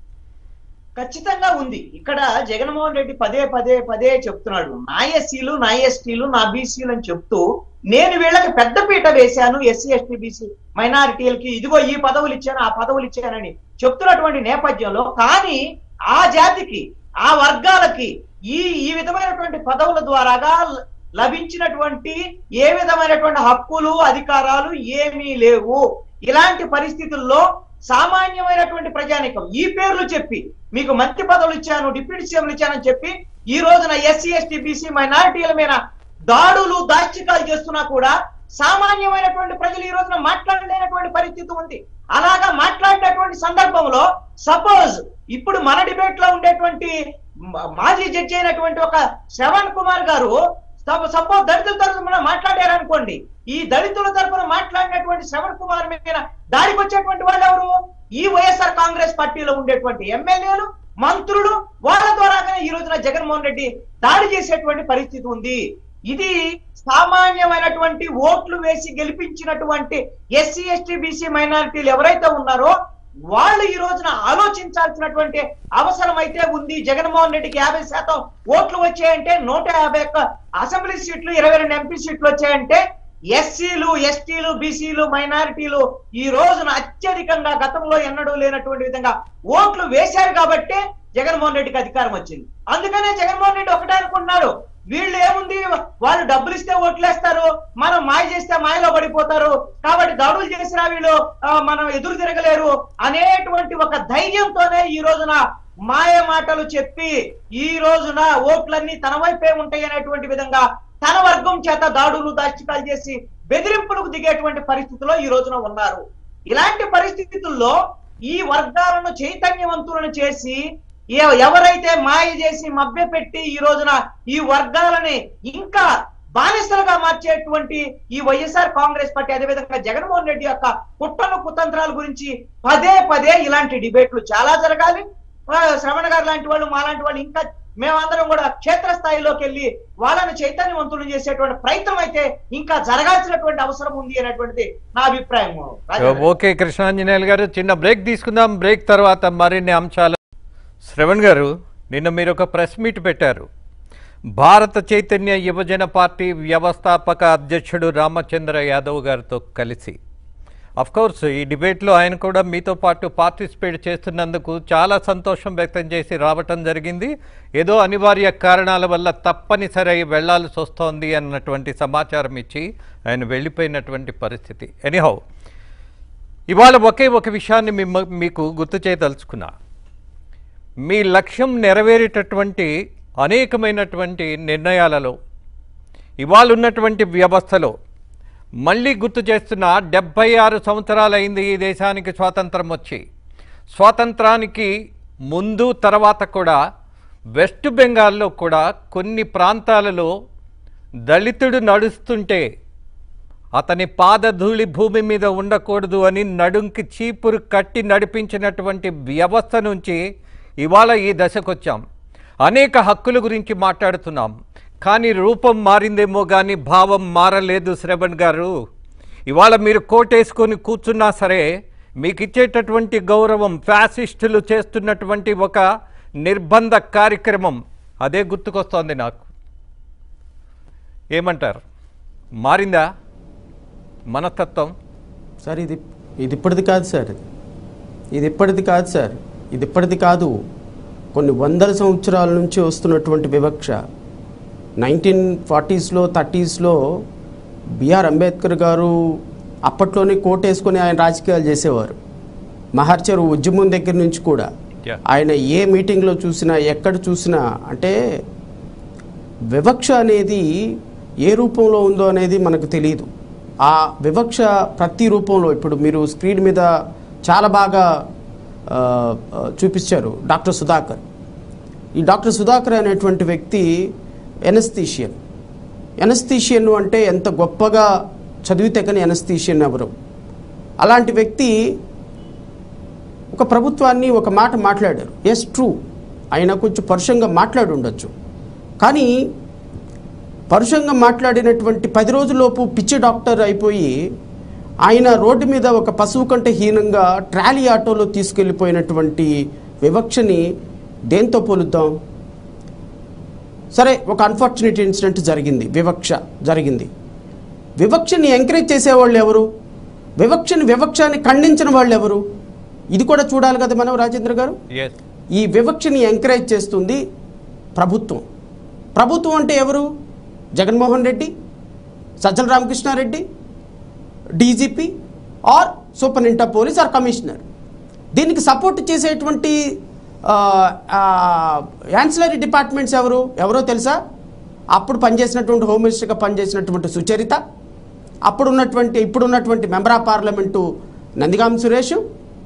ఖచ్చితంగా ఉంది ఇక్కడ జగన్మోహన్ రెడ్డి పదే పదే పదే చెప్తున్నాడు నా ఎస్సీలు నా ఎస్టీలు నా బీసీలు అని చెప్తూ నేను వీళ్ళకి పెద్ద పీట వేశాను ఎస్సీ ఎస్టీ బీసీ మైనారిటీలకి ఇదిగో ఈ పదవులు ఇచ్చాను ఆ పదవులు ఇచ్చానని చెప్తున్నటువంటి నేపథ్యంలో కానీ ఆ జాతికి ఆ వర్గాలకి ఈ ఈ విధమైనటువంటి పదవుల ద్వారాగా ల- లభించినటువంటి ఏ విధమైనటువంటి హక్కులు అధికారాలు ఏమీ లేవు ఇలాంటి పరిస్థితుల్లో సామాన్యమైనటువంటి ప్రజానికం ఈ పేర్లు చెప్పి మీకు మంత్రి పదవులు ఇచ్చాను డిప్యూటీ సీఎంలు ఇచ్చానని చెప్పి ఈ రోజున ఎస్సీ ఎస్టీ బీసీ మైనారిటీల మీద దాడులు దాష్టికాలు చేస్తున్నా కూడా సామాన్యమైనటువంటి ప్రజలు ఈ రోజున మాట్లాడలేనటువంటి పరిస్థితి ఉంది అలాగా మాట్లాడినటువంటి సందర్భంలో సపోజ్ ఇప్పుడు మన డిబేట్ లో ఉండేటువంటి మ- మాజీ జడ్జి అయినటువంటి ఒక శ్రవణ్ కుమార్ గారు సపోజ్ దళితుల తరఫున మాట్లాడారు అనుకోండి ఈ దళితుల తరఫున మాట్లాడినటువంటి శ్రవణ్ కుమార్ మీద దాడికి వచ్చేటువంటి వాళ్ళు ఎవరు ఈ వైఎస్ఆర్ కాంగ్రెస్ పార్టీలో ఉండేటువంటి ఎమ్మెల్యేలు మంత్రులు వాళ్ళ ద్వారానే ఈ రోజున జగన్మోహన్ రెడ్డి దాడి చేసేటువంటి పరిస్థితి ఉంది ఇది సామాన్యమైనటువంటి ఓట్లు వేసి గెలిపించినటువంటి ఎస్సీ ఎస్టీ బీసీ మైనారిటీలు ఎవరైతే ఉన్నారో వాళ్ళు ఈ రోజున ఆలోచించాల్సినటువంటి అవసరం అయితే ఉంది జగన్మోహన్ రెడ్డికి యాభై శాతం ఓట్లు వచ్చాయంటే నూట యాభై ఒక్క అసెంబ్లీ సీట్లు ఇరవై రెండు ఎంపీ సీట్లు వచ్చాయంటే ఎస్సీలు ఎస్టీలు బీసీలు మైనారిటీలు ఈ రోజున అత్యధికంగా గతంలో ఎన్నడూ లేనటువంటి విధంగా ఓట్లు వేశారు కాబట్టి జగన్మోహన్ రెడ్డికి అధికారం వచ్చింది అందుకనే జగన్మోహన్ రెడ్డి ఒకటే అనుకుంటున్నాడు వీళ్ళు ఏముంది వాళ్ళు డబ్బులు ఇస్తే ఓట్లేస్తారు మనం మాయ చేస్తే మాయలో పడిపోతారు కాబట్టి దాడులు చేసినా వీళ్ళు ఆ, మనం ఎదురు తిరగలేరు అనేటువంటి ఒక ధైర్యంతోనే ఈ రోజున మాయ మాటలు చెప్పి ఈ రోజున ఓట్లన్నీ తన వైపే ఉంటాయి అనేటువంటి విధంగా తన వర్గం చేత దాడులు దాచికాలు చేసి బెదిరింపులకు దిగేటువంటి పరిస్థితిలో ఈ రోజున ఉన్నారు ఇలాంటి పరిస్థితుల్లో ఈ వర్గాలను చైతన్యవంతులను చేసి ఎ- ఎవరైతే మాయ చేసి మభ్యపెట్టి ఈ రోజున ఈ వర్గాలని ఇంకా బానిసలుగా మార్చేటువంటి ఈ వైఎస్ఆర్ కాంగ్రెస్ పార్టీ అదేవిధంగా జగన్మోహన్ రెడ్డి యొక్క కుట్రలు కుతంత్రాల గురించి పదే పదే ఇలాంటి డిబేట్లు చాలా జరగాలి ఆ, శ్రవణ గారు లాంటి వాళ్ళు మాలాంటి వాళ్ళు ఇంకా మేమందరం కూడా క్షేత్రస్థాయిలోకి వెళ్ళి వాళ్ళని చైతన్యవంతులు చేసేటువంటి ప్రయత్నం అయితే ఇంకా జరగాల్సినటువంటి అవసరం ఉంది అనేటువంటిది నా అభిప్రాయం రాజేంద్ర. ఓకే కృష్ణాంజనేయులు గారు చిన్న బ్రేక్ తీసుకుందాం బ్రేక్ తర్వాత మరిన్ని అంశాలు శ్రవణ్ గారు నిన్న మీరు ఒక ప్రెస్ మీట్ పెట్టారు భారత చైతన్య యువజన పార్టీ వ్యవస్థాపక అధ్యక్షుడు రామచంద్ర యాదవ్ గారితో కలిసి కోర్స్ ఈ డిబేట్లో ఆయన కూడా మీతో పాటు పార్టిసిపేట్ చేస్తున్నందుకు చాలా సంతోషం వ్యక్తం చేసి రావటం జరిగింది ఏదో అనివార్య కారణాల వల్ల తప్పనిసరి అయి వెళ్లాల్సి వస్తోంది అన్నటువంటి సమాచారం ఇచ్చి ఆయన వెళ్ళిపోయినటువంటి పరిస్థితి ఎనీహౌ ఇవాళ ఒకే ఒక విషయాన్ని మిమ్మ మీకు గుర్తు చేయదలుచుకున్నా మీ లక్ష్యం నెరవేరేటటువంటి అనేకమైనటువంటి నిర్ణయాలలో ఇవాళ ఉన్నటువంటి వ్యవస్థలో మళ్ళీ గుర్తు చేస్తున్న డెబ్భై ఆరు సంవత్సరాలైంది ఈ దేశానికి స్వాతంత్రం వచ్చి స్వాతంత్రానికి ముందు తర్వాత కూడా వెస్ట్ బెంగాల్లో కూడా కొన్ని ప్రాంతాలలో దళితుడు నడుస్తుంటే అతని పాదధూళి భూమి మీద ఉండకూడదు అని నడుంకి చీపురు కట్టి నడిపించినటువంటి వ్యవస్థ నుంచి ఇవాళ ఈ దశకొచ్చాం అనేక హక్కుల గురించి మాట్లాడుతున్నాం కానీ రూపం మారిందేమో కానీ భావం మారలేదు శ్రవణ్ గారు ఇవాళ మీరు కోటేసుకొని కూర్చున్నా సరే మీకు ఇచ్చేటటువంటి గౌరవం ఫ్యాసిస్టులు చేస్తున్నటువంటి ఒక నిర్బంధ కార్యక్రమం అదే గుర్తుకొస్తోంది నాకు ఏమంటారు మారిందా మనస్తత్వం సార్ ఇది ఇది ఇప్పటిది కాదు సార్ ఇది ఇది ఇప్పటిది కాదు సార్ ఇది ఇప్పటిది కాదు కొన్ని వందల సంవత్సరాల నుంచి వస్తున్నటువంటి వివక్ష నైన్టీన్ ఫార్టీస్లో థర్టీస్లో బిఆర్ అంబేద్కర్ గారు అప్పట్లోనే కోటేసుకొని ఆయన రాజకీయాలు చేసేవారు మహర్చరు ఉద్యమం దగ్గర నుంచి కూడా Yeah. ఆయన ఏ మీటింగ్లో చూసినా ఎక్కడ చూసినా అంటే వివక్ష అనేది ఏ రూపంలో ఉందో అనేది మనకు తెలియదు ఆ వివక్ష ప్రతి రూపంలో ఇప్పుడు మీరు స్క్రీన్ మీద చాలా బాగా ఆ, ఆ, చూపించారు డాక్టర్ సుధాకర్ ఈ డాక్టర్ సుధాకర్ అనేటువంటి వ్యక్తి ఎనస్థీషియన్ ఎనస్థీషియన్ అంటే ఎంత గొప్పగా చదివితే కానీ ఎనస్థీషియన్ ఎవరు అలాంటి వ్యక్తి ఒక ప్రభుత్వాన్ని ఒక మాట మాట్లాడారు ఎస్ ట్రూ ఆయన కొంచెం పరుషంగా మాట్లాడి ఉండొచ్చు కానీ పరుషంగా మాట్లాడినటువంటి పది రోజుల్లోపు పిచ్చి డాక్టర్ అయిపోయి ఆయన రోడ్డు మీద ఒక పశువు కంటే హీనంగా ట్రాలీ ఆటోలో తీసుకెళ్ళిపోయినటువంటి వివక్షని దేంతో పోలుద్దాం సరే ఒక అన్ఫార్చునేట్ ఇన్సిడెంట్ జరిగింది వివక్ష జరిగింది వివక్షని ఎంకరేజ్ చేసేవాళ్ళు ఎవరు వివక్షని వివక్షని ఖండించిన వాళ్ళు ఎవరు ఇది కూడా చూడాలి కదా మనం రాజేంద్ర గారు ఎస్ ఈ వివక్షని ఎంకరేజ్ చేస్తుంది ప్రభుత్వం ప్రభుత్వం అంటే ఎవరు Jaganmohan Reddy Sajjala Ramakrishnareddy DGP or superintendent of police or commissioner దీనికి సపోర్ట్ చేసేటువంటి యాన్సిలరీ డిపార్ట్మెంట్స్ ఎవరు ఎవరో తెలుసా అప్పుడు పనిచేసినటువంటి హోమ్ మినిస్టర్గా పనిచేసినటువంటి సుచరిత అప్పుడు ఉన్నటువంటి ఇప్పుడు ఉన్నటువంటి member of parliament Nandigam Suresh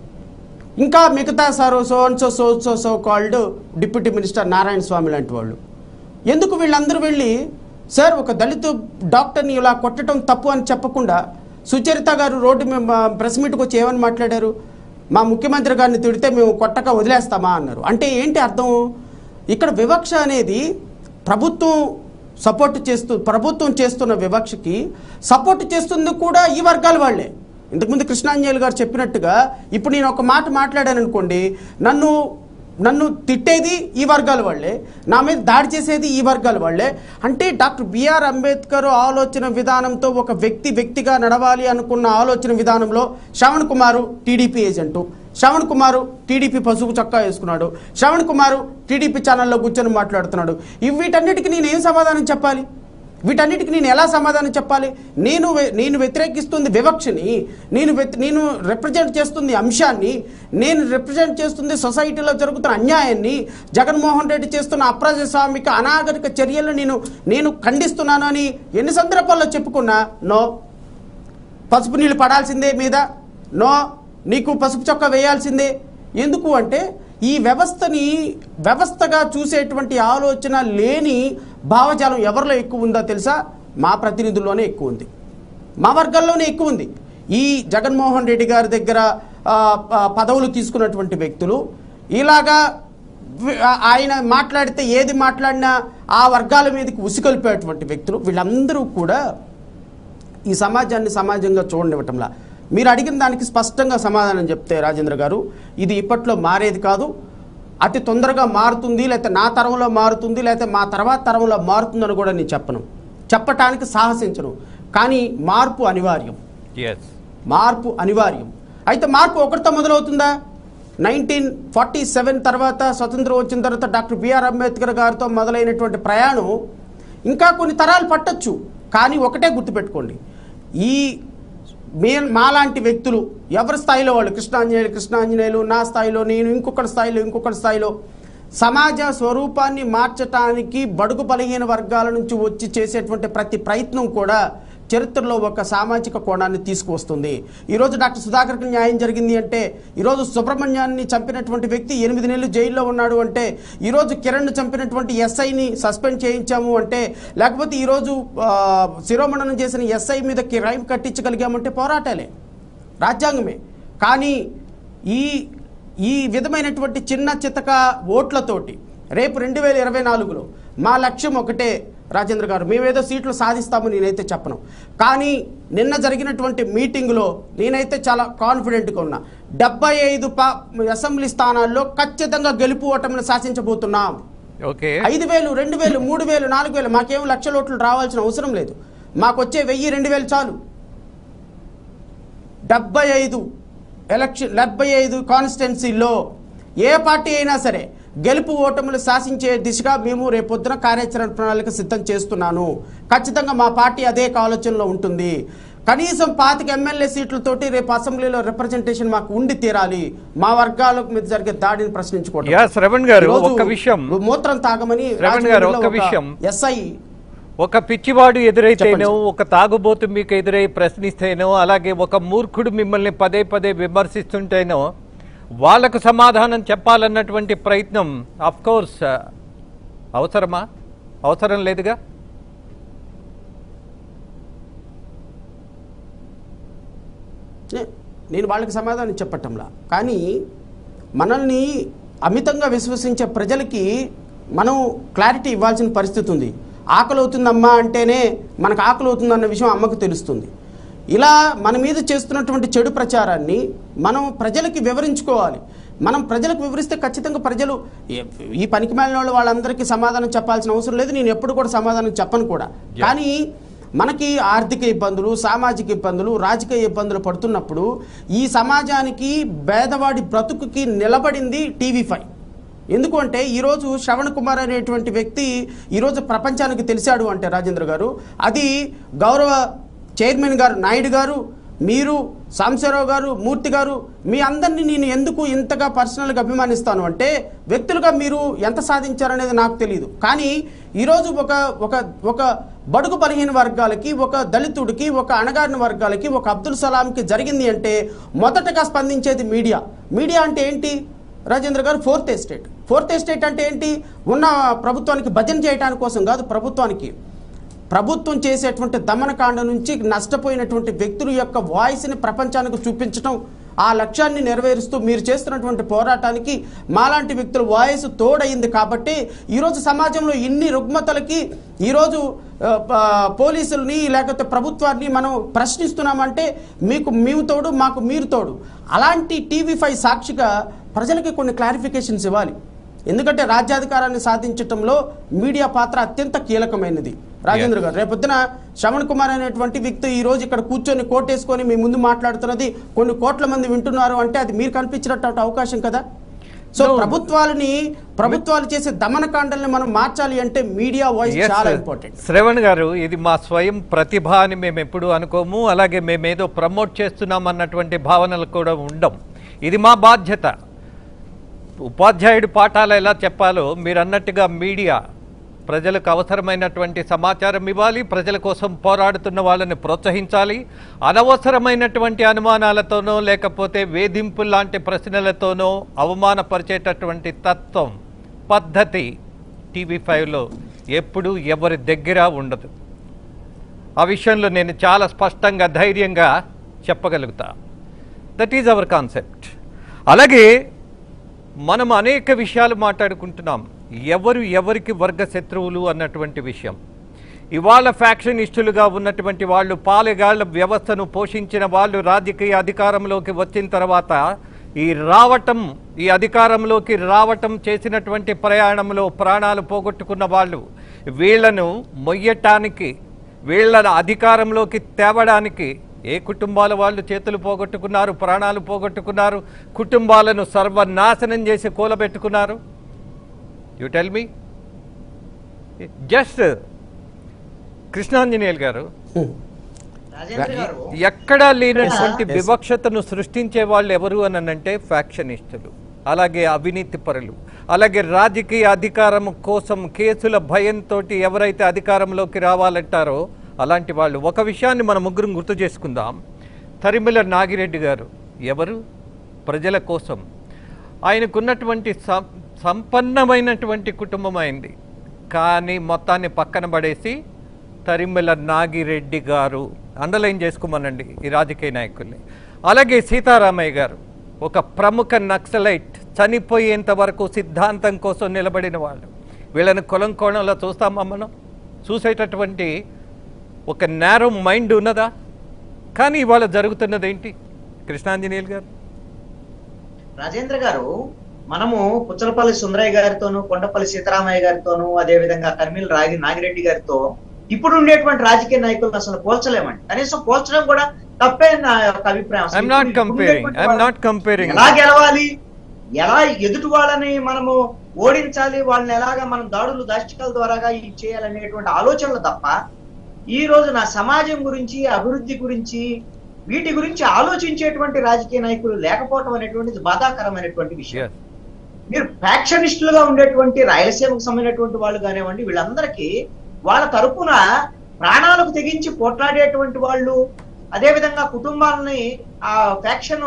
ఇంకా మిగతా sir so and so so so so called deputy minister Narayana Swamy లాంటి వాళ్ళు ఎందుకు వీళ్ళందరూ వెళ్ళి సార్ ఒక దళిత డాక్టర్ని ఇలా కొట్టడం తప్పు అని చెప్పకుండా సుచరిత గారు రోడ్డు మీద మా ప్రెస్ మీట్కి వచ్చి ఏమని మాట్లాడారు మా ముఖ్యమంత్రి గారిని తిడితే మేము కొట్టక వదిలేస్తామా అన్నారు అంటే ఏంటి అర్థం ఇక్కడ వివక్ష అనేది ప్రభుత్వం సపోర్ట్ చేస్తూ ప్రభుత్వం చేస్తున్న వివక్షకి సపోర్ట్ చేస్తుంది కూడా ఈ వర్గాల వాళ్ళే ఇంతకుముందు కృష్ణాంజలి గారు చెప్పినట్టుగా ఇప్పుడు నేను ఒక మాట మాట్లాడాను అనుకోండి నన్ను నన్ను తిట్టేది ఈ వర్గాల వాళ్ళే నా మీద దాడి చేసేది ఈ వర్గాల వాళ్ళే అంటే డాక్టర్ బిఆర్ అంబేద్కర్ ఆలోచన విధానంతో ఒక వ్యక్తి వ్యక్తిగా నడవాలి అనుకున్న ఆలోచన విధానంలో Shravan Kumar TDP agent Shravan Kumar TDP పసుపు చొక్కా వేసుకున్నాడు శ్రవణ్ కుమారు టీడీపీ ఛానల్లో కూర్చొని మాట్లాడుతున్నాడు ఇవి వీటన్నిటికీ నేను ఏం సమాధానం చెప్పాలి వీటన్నిటికి నేను ఎలా సమాధానం చెప్పాలి నేను వె- నేను వ్యతిరేకిస్తుంది వివక్షని నేను వ్యతి- నేను రిప్రజెంట్ చేస్తుంది అంశాన్ని నేను రిప్రజెంట్ చేస్తుంది సొసైటీలో జరుగుతున్న అన్యాయాన్ని జగన్మోహన్ రెడ్డి చేస్తున్న అప్రజాస్వామిక అనాగరిక చర్యలను నేను నేను ఖండిస్తున్నాను అని ఎన్ని సందర్భాల్లో చెప్పుకున్నా నో పసుపు నీళ్ళు పడాల్సిందే మీద నో నీకు పసుపు చొక్క వేయాల్సిందే ఎందుకు అంటే ఈ వ్యవస్థని వ్యవస్థగా చూసేటువంటి ఆలోచన లేని భావజాలం ఎవరిలో ఎక్కువ ఉందో తెలుసా మా ప్రతినిధుల్లోనే ఎక్కువ ఉంది మా వర్గాల్లోనే ఎక్కువ ఉంది ఈ జగన్మోహన్ రెడ్డి గారి దగ్గర ఆ, ఆ, పదవులు తీసుకున్నటువంటి వ్యక్తులు ఇలాగా వి- ఆ- ఆయన మాట్లాడితే ఏది మాట్లాడినా ఆ వర్గాల మీదకి ఉసిగొల్పేటువంటి వ్యక్తులు వీళ్ళందరూ కూడా ఈ సమాజాన్ని సమాజంగా చూడనివ్వటంలా మీరు అడిగిన దానికి స్పష్టంగా సమాధానం చెప్తే రాజేంద్ర గారు ఇది ఇప్పట్లో మారేది కాదు అతి తొందరగా మారుతుంది లేకపోతే నా తరంలో మారుతుంది లేకపోతే మా తర్వాత తరంలో మారుతుందని కూడా నేను చెప్పను చెప్పటానికి సాహసించను కానీ మార్పు అనివార్యం ఎస్ మార్పు అనివార్యం అయితే మార్పు ఒకటితో మొదలవుతుందా నైన్టీన్ ఫార్టీ సెవెన్ తర్వాత స్వతంత్రం వచ్చిన తర్వాత డాక్టర్ బిఆర్ అంబేద్కర్ గారితో మొదలైనటువంటి ప్రయాణం ఇంకా కొన్ని తరాలు పట్టొచ్చు కానీ ఒకటే గుర్తుపెట్టుకోండి ఈ మే మాలాంటి వ్యక్తులు ఎవరి స్థాయిలో వాళ్ళు కృష్ణాంజనేయులు కృష్ణాంజనేయులు నా స్థాయిలో నేను ఇంకొకటి స్థాయిలో ఇంకొకటి స్థాయిలో సమాజ స్వరూపాన్ని మార్చటానికి బడుగు బలహీన వర్గాల నుంచి వచ్చి చేసేటువంటి ప్రతి ప్రయత్నం కూడా చరిత్రలో ఒక సామాజిక కోణాన్ని తీసుకువస్తుంది ఈరోజు డాక్టర్ సుధాకర్కి న్యాయం జరిగింది అంటే ఈరోజు సుబ్రహ్మణ్యాన్ని చంపినటువంటి వ్యక్తి ఎనిమిది నెలలు జైల్లో ఉన్నాడు అంటే ఈరోజు కిరణ్ చంపినటువంటి ఎస్ఐని సస్పెండ్ చేయించాము అంటే లేకపోతే ఈరోజు ఆ, శిరోమణనం చేసిన ఎస్ఐ మీద క్రైమ్ కట్టించగలిగామంటే పోరాటాలే రాజ్యాంగమే కానీ ఈ ఈ విధమైనటువంటి చిన్న చితక ఓట్లతోటి రేపు రెండు వేల ఇరవై నాలుగులో మా లక్ష్యం ఒకటే రాజేంద్ర గారు మేమేదో సీట్లు సాధిస్తాము నేనైతే చెప్పను కానీ నిన్న జరిగినటువంటి మీటింగ్లో నేనైతే చాలా కాన్ఫిడెంట్గా ఉన్నా డెబ్బై ఐదు పా అసెంబ్లీ స్థానాల్లో ఖచ్చితంగా గెలుపు ఓటమిని శాసించబోతున్నాం ఓకే ఐదు వేలు రెండు వేలు మూడు వేలు నాలుగు వేలు మాకేం లక్షల ఓట్లు రావాల్సిన అవసరం లేదు మాకు వచ్చే వెయ్యి రెండు వేలు చాలు డెబ్బై ఐదు ఎలక్షన్ డెబ్బై ఐదు కాన్స్టిట్యున్సీల్లో ఏ పార్టీ అయినా సరే గెలుపు ఓటములు శాసించే దిశగా మేము రేపొద్దున కార్యాచరణ ప్రణాళిక సిద్ధం చేస్తున్నాను ఖచ్చితంగా మా పార్టీ అదే ఆలోచనలో ఉంటుంది కనీసం పాతిక ఎమ్మెల్యే సీట్లతోటి రేపు అసెంబ్లీలో రిప్రజెంటేషన్ మాకు ఉండి తీరాలి మా వర్గాల మీద జరిగే దాడిని ప్రశ్నించుకోవడం యా శ్రవణ్ గారు ఈరోజు ఒక్క విషయం మూత్రం తాగమని శ్రవణ్ గారు, ఒక్క విషయం. ఎస్ఐ ఒక పిచ్చివాడు ఎదురైతేనో చెప్పండి. ఒక తాగుబోతు మీకు ఎదురై ప్రశ్నిస్తేనో అలాగే ఒక మూర్ఖుడు మిమ్మల్ని పదే పదే విమర్శిస్తుంటేనో వాళ్ళకు సమాధానం చెప్పాలన్నటువంటి ప్రయత్నం అఫ్ కోర్స్ అవసరమా అవసరం లేదుగా నే- నేను వాళ్ళకి సమాధానం చెప్పటంలా కానీ మనల్ని అమితంగా విశ్వసించే ప్రజలకి మనం క్లారిటీ ఇవ్వాల్సిన పరిస్థితి ఉంది ఆకలి అవుతుందమ్మా అంటేనే మనకు ఆకలి అవుతుందన్న విషయం అమ్మకు తెలుస్తుంది ఇలా మన మీద చేస్తున్నటువంటి చెడు ప్రచారాన్ని మనం ప్రజలకి వివరించుకోవాలి మనం ప్రజలకు వివరిస్తే ఖచ్చితంగా ప్రజలు ఏ- ఈ పనికి మాలిన వాళ్ళు వాళ్ళందరికీ సమాధానం చెప్పాల్సిన అవసరం లేదు నేను ఎప్పుడు కూడా సమాధానం చెప్పను కూడా కానీ మనకి ఆర్థిక ఇబ్బందులు సామాజిక ఇబ్బందులు రాజకీయ ఇబ్బందులు పడుతున్నప్పుడు ఈ సమాజానికి పేదవాడి బ్రతుకుకి నిలబడింది టీవీ ఫైవ్ ఎందుకు అంటే ఈరోజు శ్రవణ్ కుమార్ అనేటువంటి వ్యక్తి ఈరోజు ప్రపంచానికి తెలిసాడు అంటే రాజేంద్ర గారు అది గౌరవ చైర్మన్ గారు నాయుడు గారు మీరు సాంబశివరావు గారు మూర్తి గారు మీ అందరినీ నేను ఎందుకు ఇంతగా పర్సనల్గా అభిమానిస్తాను అంటే వ్యక్తులుగా మీరు ఎంత సాధించారనేది నాకు తెలియదు కానీ ఈరోజు ఒక ఒక ఒక బడుగు బలహీన వర్గాలకి ఒక దళితుడికి ఒక అణగారిన వర్గాలకి ఒక అబ్దుల్ సలాంకి జరిగింది అంటే మొదటగా స్పందించేది మీడియా మీడియా అంటే ఏంటి రాజేంద్ర గారు ఫోర్త్ ఎస్టేట్ ఫోర్త్ ఎస్టేట్ అంటే ఏంటి ఉన్న ప్రభుత్వానికి భజన చేయడానికి కోసం కాదు ప్రభుత్వానికి ప్రభుత్వం చేసేటువంటి దమనకాండ నుంచి నష్టపోయినటువంటి వ్యక్తుల యొక్క వాయిస్ని ప్రపంచానికి చూపించడం ఆ లక్ష్యాన్ని నెరవేరుస్తూ మీరు చేస్తున్నటువంటి పోరాటానికి మాలాంటి వ్యక్తుల వాయిస్ తోడైంది కాబట్టి ఈరోజు సమాజంలో ఇన్ని రుగ్మతలకి ఈరోజు ఆ, ప- పోలీసుల్ని లేకపోతే ప్రభుత్వాన్ని మనం ప్రశ్నిస్తున్నామంటే మీకు మేము తోడు మాకు మీరు తోడు అలాంటి టీవీ ఫైవ్ సాక్షిగా ప్రజలకి కొన్ని క్లారిఫికేషన్స్ ఇవ్వాలి ఎందుకంటే రాజ్యాధికారాన్ని సాధించటంలో మీడియా పాత్ర అత్యంత కీలకమైనది రాజేంద్ర గారు రేపొద్దున శ్రవణ్ కుమార్ అనేటువంటి వ్యక్తి ఈ రోజు ఇక్కడ కూర్చొని కోటేసుకొని మీ ముందు మాట్లాడుతున్నది కొన్ని కోట్ల మంది వింటున్నారు అంటే అది మీరు కనిపించినటువంటి అవకాశం కదా సో No. ప్రభుత్వాలని ప్రభుత్వాలు చేసే దమనకాండల్ని మనం మార్చాలి అంటే మీడియా వాయిస్ Yes, చాలా sir. ఇంపార్టెంట్ శ్రవణ్ గారు ఇది మా స్వయం ప్రతిభ అని మేము ఎప్పుడు అనుకోము అలాగే మేమేదో ప్రమోట్ చేస్తున్నాం అన్నటువంటి భావనలు కూడా ఉండం ఇది మా బాధ్యత ఉపాధ్యాయుడు పాఠాలు ఎలా చెప్పాలో మీరు అన్నట్టుగా మీడియా ప్రజలకు అవసరమైనటువంటి సమాచారం ఇవ్వాలి ప్రజల కోసం పోరాడుతున్న వాళ్ళని ప్రోత్సహించాలి అనవసరమైనటువంటి అనుమానాలతోనో లేకపోతే వేధింపులు లాంటి ప్రశ్నలతోనో అవమానపరిచేటటువంటి తత్వం పద్ధతి టీవీ ఫైవ్లో ఎప్పుడూ ఎవరి దగ్గర ఉండదు ఆ విషయంలో నేను చాలా స్పష్టంగా ధైర్యంగా చెప్పగలుగుతా దట్ ఈజ్ అవర్ కాన్సెప్ట్ అలాగే మనం అనేక విషయాలు మాట్లాడుకుంటున్నాం ఎవరు ఎవరికి వర్గ శత్రువులు అన్నటువంటి విషయం ఇవాళ ఫ్యాక్షనిస్టులుగా ఉన్నటువంటి వాళ్ళు పాలెగాళ్ల వ్యవస్థను పోషించిన వాళ్ళు రాజకీయ అధికారంలోకి వచ్చిన తర్వాత ఈ రావటం ఈ అధికారంలోకి రావటం చేసినటువంటి ప్రయాణంలో ప్రాణాలు పోగొట్టుకున్న వాళ్ళు వీళ్లను మొయ్యటానికి వీళ్ళ అధికారంలోకి తేవడానికి ఏ కుటుంబాల వాళ్ళు చేతులు పోగొట్టుకున్నారు ప్రాణాలు పోగొట్టుకున్నారు కుటుంబాలను సర్వనాశనం చేసి కూలబెట్టుకున్నారు you tell me just Krishnanjaneyulu garu Rajendra గారు ఎక్కడా లేనటువంటి Yes, sir. వివక్షతను సృష్టించే వాళ్ళు ఎవరు అని అంటే ఫ్యాక్షనిస్టులు అలాగే అవినీతి పరులు అలాగే రాజకీయ అధికారం కోసం కేసుల భయంతో ఎవరైతే అధికారంలోకి రావాలంటారో అలాంటి వాళ్ళు ఒక విషయాన్ని మన ముగ్గురం గుర్తు చేసుకుందాం తరిమిల నాగిరెడ్డి గారు ఎవరు ప్రజల కోసం ఆయనకున్నటువంటి సం- సంపన్నమైనటువంటి కుటుంబం అయింది కానీ మొత్తాన్ని పక్కన పడేసి తరిమిల నాగిరెడ్డి గారు అండర్లైన్ చేసుకోమనండి ఈ రాజకీయ నాయకుల్ని అలాగే సీతారామయ్య గారు ఒక ప్రముఖ నక్సలైట్ చనిపోయేంత వరకు సిద్ధాంతం కోసం నిలబడిన వాళ్ళు వీళ్ళని కులం కోణంలో చూస్తామా మనం చూసేటటువంటి ఒక నేరో మైండ్ ఉన్నదా కానీ ఇవాళ జరుగుతున్నది ఏంటి కృష్ణాంజనేయులు గారు రాజేంద్ర గారు మనము పుచ్చలపల్లి సుందరయ్య గారితోనూ కొండపల్లి సీతారామయ్య గారితోనూ అదే విధంగా కర్మిల్ రాగి నాగిరెడ్డి గారితో ఇప్పుడు ఉండేటువంటి రాజకీయ నాయకులను అసలు పోల్చలేమండి కనీసం పోల్చడం కూడా తప్పే నా యొక్క అభిప్రాయం అసలు ఐఎమ్ నాట్ ఇప్పుడు కంపేరింగ్ ఉండేటువంటి ఐఎమ్ వాళ్ళ- నాట్ కంపేరింగ్ ఎలా గెలవాలి ఎలా ఎదుటి వాళ్ళని మనము ఓడించాలి వాళ్ళని ఎలాగా మనం దాడులు దాష్టికల ద్వారాగా ఇది చేయాలనేటువంటి ఆలోచనలు తప్ప ఈ రోజు నా సమాజం గురించి అభివృద్ధి గురించి వీటి గురించి ఆలోచించేటువంటి రాజకీయ నాయకులు లేకపోవటం అనేటువంటిది బాధాకరమైనటువంటి విషయం మీరు ఫ్యాక్షనిస్టులుగా ఉండేటువంటి రాయలసీమకు సంబంధించినటువంటి వాళ్ళు కానివ్వండి వీళ్ళందరికీ వాళ్ళ తరపున ప్రాణాలకు తెగించి పోట్లాడేటువంటి వాళ్ళు అదే విధంగా కుటుంబాలని ఆ ఫ్యాక్షన్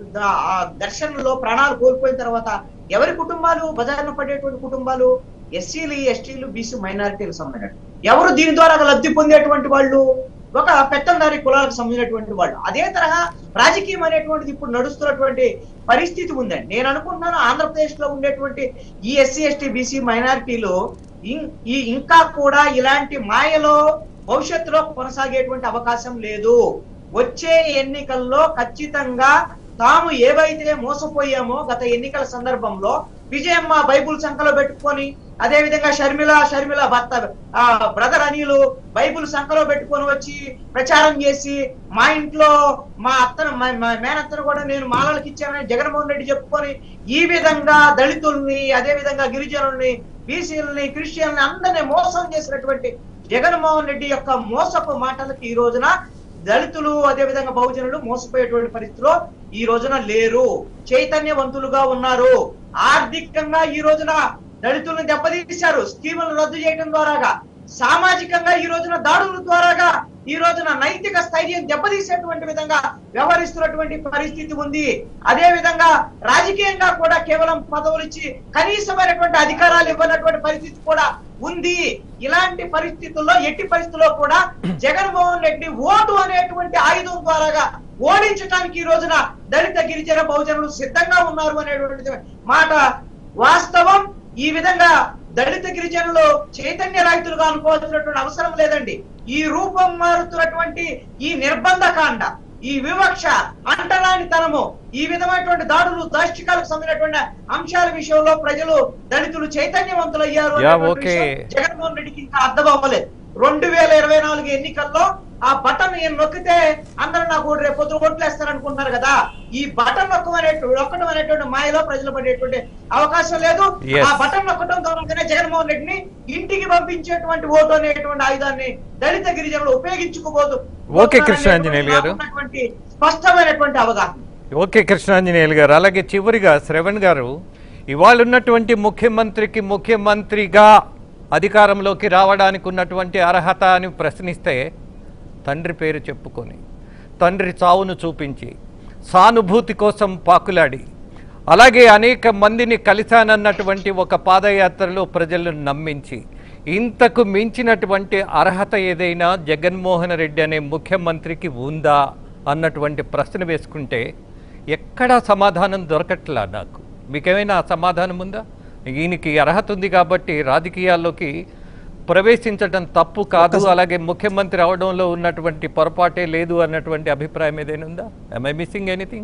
ఆ ఘర్షణలో ప్రాణాలు కోల్పోయిన తర్వాత ఎవరి కుటుంబాలు బజార్న పడేటువంటి కుటుంబాలు ఎస్సీలు ఎస్టీలు బీసీ మైనారిటీలకు సంబంధించిన ఎవరు దీని ద్వారా లబ్ధి పొందేటువంటి వాళ్ళు ఒక పెత్తందారి కులాలకు సంబంధించినటువంటి వాళ్ళు అదే తరహా రాజకీయం అనేటువంటిది ఇప్పుడు నడుస్తున్నటువంటి పరిస్థితి ఉందండి నేను అనుకుంటున్నాను ఆంధ్రప్రదేశ్ లో ఉండేటువంటి ఈ ఎస్సీ ఎస్టీ బీసీ మైనారిటీలు ఇం- ఈ ఇంకా కూడా ఇలాంటి మాయలో భవిష్యత్తులో కొనసాగేటువంటి అవకాశం లేదు వచ్చే ఎన్నికల్లో ఖచ్చితంగా తాము ఏవైతే మోసపోయామో గత ఎన్నికల సందర్భంలో విజయమ్మ బైబుల్ సంఖలో పెట్టుకొని అదే విధంగా షర్మిల షర్మిల భర్త ఆ బ్రదర్ అనిలు బైబుల్ సంఖలో పెట్టుకొని వచ్చి ప్రచారం చేసి మా ఇంట్లో మా అత్తను మా మా మేనత్తను కూడా నేను మాలలకు ఇచ్చానని జగన్మోహన్ రెడ్డి చెప్పుకొని ఈ విధంగా దళితుల్ని అదే విధంగా గిరిజనుల్ని బీసీలని క్రిస్టియన్ని అందరినీ మోసం చేసినటువంటి జగన్మోహన్ రెడ్డి యొక్క మోసపు మాటలకు ఈ రోజున దళితులు అదే విధంగా బహుజనులు మోసపోయేటువంటి పరిస్థితిలో ఈ రోజున లేరు చైతన్యవంతులుగా ఉన్నారు ఆర్థికంగా ఈ రోజున దళితులను దెబ్బతీశారు స్కీములను రద్దు చేయడం ద్వారాగా సామాజికంగా ఈ రోజున దాడుల ద్వారాగా ఈ రోజున నైతిక స్థైర్యం దెబ్బతీసేటువంటి విధంగా వ్యవహరిస్తున్నటువంటి పరిస్థితి ఉంది అదే విధంగా రాజకీయంగా కూడా కేవలం పదవులు ఇచ్చి కనీసమైనటువంటి అధికారాలు ఇవ్వనటువంటి పరిస్థితి కూడా ఉంది ఇలాంటి పరిస్థితుల్లో ఎట్టి పరిస్థితుల్లో కూడా జగన్మోహన్ రెడ్డి ఓటు అనేటువంటి ఆయుధం ద్వారాగా ఓడించడానికి ఈ రోజున దళిత గిరిజన బహుజనులు సిద్ధంగా ఉన్నారు అనేటువంటి మాట వాస్తవం ఈ విధంగా దళిత గిరిజనులు చైతన్య రహితులుగా అనుకోవాల్సినటువంటి అవసరం లేదండి ఈ రూపం మారుతున్నటువంటి ఈ నిర్బంధ కాండ ఈ వివక్ష అంటరానితనము ఈ విధమైనటువంటి దాడులు దాష్టికాలకు సంబంధించినటువంటి అంశాల విషయంలో ప్రజలు దళితులు చైతన్యవంతులయ్యారు యా, అనేటువంటి ఓకే. విషయం జగన్మోహన్ రెడ్డికి ఇంకా అర్థం అవ్వలేదు రెండు వేల ఇరవై నాలుగు ఎన్నికల్లో ఆ బటన్ నేను నొక్కితే అందరూ నాకు ఓటు రేపు పొద్దున ఓట్లు వేస్తారు అనుకుంటున్నారు కదా ఈ బటన్ నొక్కమనేటువంటి నొక్కడం అనేటువంటి మాయలో ప్రజలు పడేటువంటి అవకాశం లేదు Yes. ఆ బటన్ నొక్కడం ద్వారానే జగన్మోహన్ రెడ్డిని ఇంటికి పంపించేటువంటి ఓటు అనేటువంటి ఆయుధాన్ని దళిత గిరిజనులు ఉపయోగించుకోబోదు ఓకే, కృష్ణాంజనేయులు గారు. నాకున్నటువంటి స్పష్టమైనటువంటి అవగాహన ఓకే కృష్ణాంజనేయులు గారు అలాగే చివరిగా శ్రవణ్ గారు ఇవాళ ఉన్నటువంటి ముఖ్యమంత్రికి ముఖ్యమంత్రిగా అధికారంలోకి రావడానికి ఉన్నటువంటి అర్హత అని ప్రశ్నిస్తే తండ్రి పేరు చెప్పుకొని తండ్రి చావును చూపించి సానుభూతి కోసం పాకులాడి అలాగే అనేక మందిని కలిశానన్నటువంటి ఒక పాదయాత్రలో ప్రజలను నమ్మించి ఇంతకు మించినటువంటి అర్హత ఏదైనా జగన్మోహన్ రెడ్డి అనే ముఖ్యమంత్రికి ఉందా అన్నటువంటి ప్రశ్న వేసుకుంటే ఎక్కడా సమాధానం దొరకట్లా నాకు మీకేమైనా ఆ సమాధానం ఉందా ఈయనకి అర్హత ఉంది కాబట్టి రాజకీయాల్లోకి ప్రవేశించడం తప్పు కాదు అలాగే ముఖ్యమంత్రి అవడంలో ఉన్నటువంటి పొరపాటే లేదు అన్నటువంటి అభిప్రాయం ఏదైనా ఉందా I I missing anything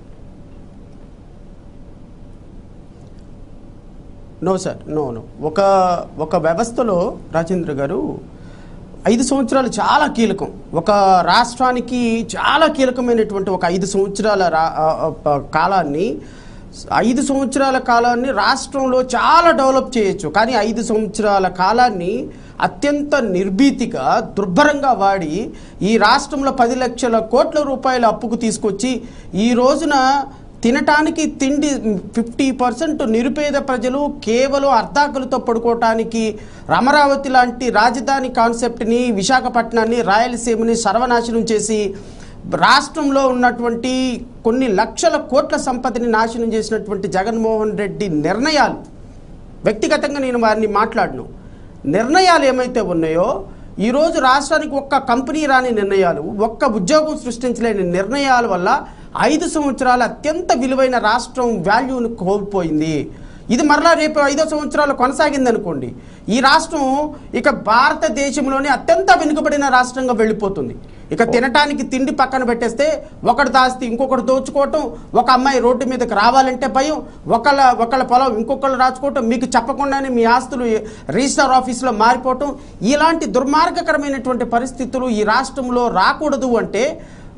no sir no no ఒక ఒక వ్యవస్థలో రాజేంద్ర గారు ఐదు సంవత్సరాలు చాలా కీలకం ఒక రాష్ట్రానికి చాలా కీలకమైనటువంటి ఒక ఐదు సంవత్సరాల రా ఆ, ఆ, కాలాన్ని ఐదు సంవత్సరాల కాలాన్ని రాష్ట్రంలో చాలా డెవలప్ చేయొచ్చు కానీ ఐదు సంవత్సరాల కాలాన్ని అత్యంత నిర్భీతిగా దుర్భరంగా వాడి ఈ రాష్ట్రంలో పది లక్షల కోట్ల రూపాయల అప్పుకు తీసుకొచ్చి ఈ రోజున తినటానికి తిండి ఫిఫ్టీ పర్సెంట్ నిరుపేద ప్రజలు కేవలం అర్ధాకులతో పడుకోవటానికి అమరావతి లాంటి రాజధాని కాన్సెప్ట్ని విశాఖపట్నాన్ని రాయలసీమని సర్వనాశనం చేసి రాష్ట్రంలో ఉన్నటువంటి కొన్ని లక్షల కోట్ల సంపదని నాశనం చేసినటువంటి జగన్మోహన్ రెడ్డి నిర్ణయాలు వ్యక్తిగతంగా నేను వారిని మాట్లాడను నిర్ణయాలు ఏమైతే ఉన్నాయో ఈరోజు రాష్ట్రానికి ఒక్క కంపెనీ రాని నిర్ణయాలు ఒక్క ఉద్యోగం సృష్టించలేని నిర్ణయాల వల్ల ఐదు సంవత్సరాలు అత్యంత విలువైన రాష్ట్రం వాల్యూని కోల్పోయింది ఇది మరలా రేపు ఐదో సంవత్సరాలు కొనసాగింది అనుకోండి ఈ రాష్ట్రం ఇక భారతదేశంలోనే అత్యంత వెనుకబడిన రాష్ట్రంగా వెళ్ళిపోతుంది ఇక తినటానికి తిండి పక్కన పెట్టేస్తే ఒకటి దాస్తి ఇంకొకటి దోచుకోవటం ఒక అమ్మాయి రోడ్డు మీదకి రావాలంటే భయం ఒకళ్ళ ఒకళ్ళ పొలం ఇంకొకళ్ళు రాచుకోవటం మీకు చెప్పకుండానే మీ ఆస్తులు రిజిస్టర్ ఆఫీసులో మారిపోవటం ఇలాంటి దుర్మార్గకరమైనటువంటి పరిస్థితులు ఈ రాష్ట్రంలో రాకూడదు అంటే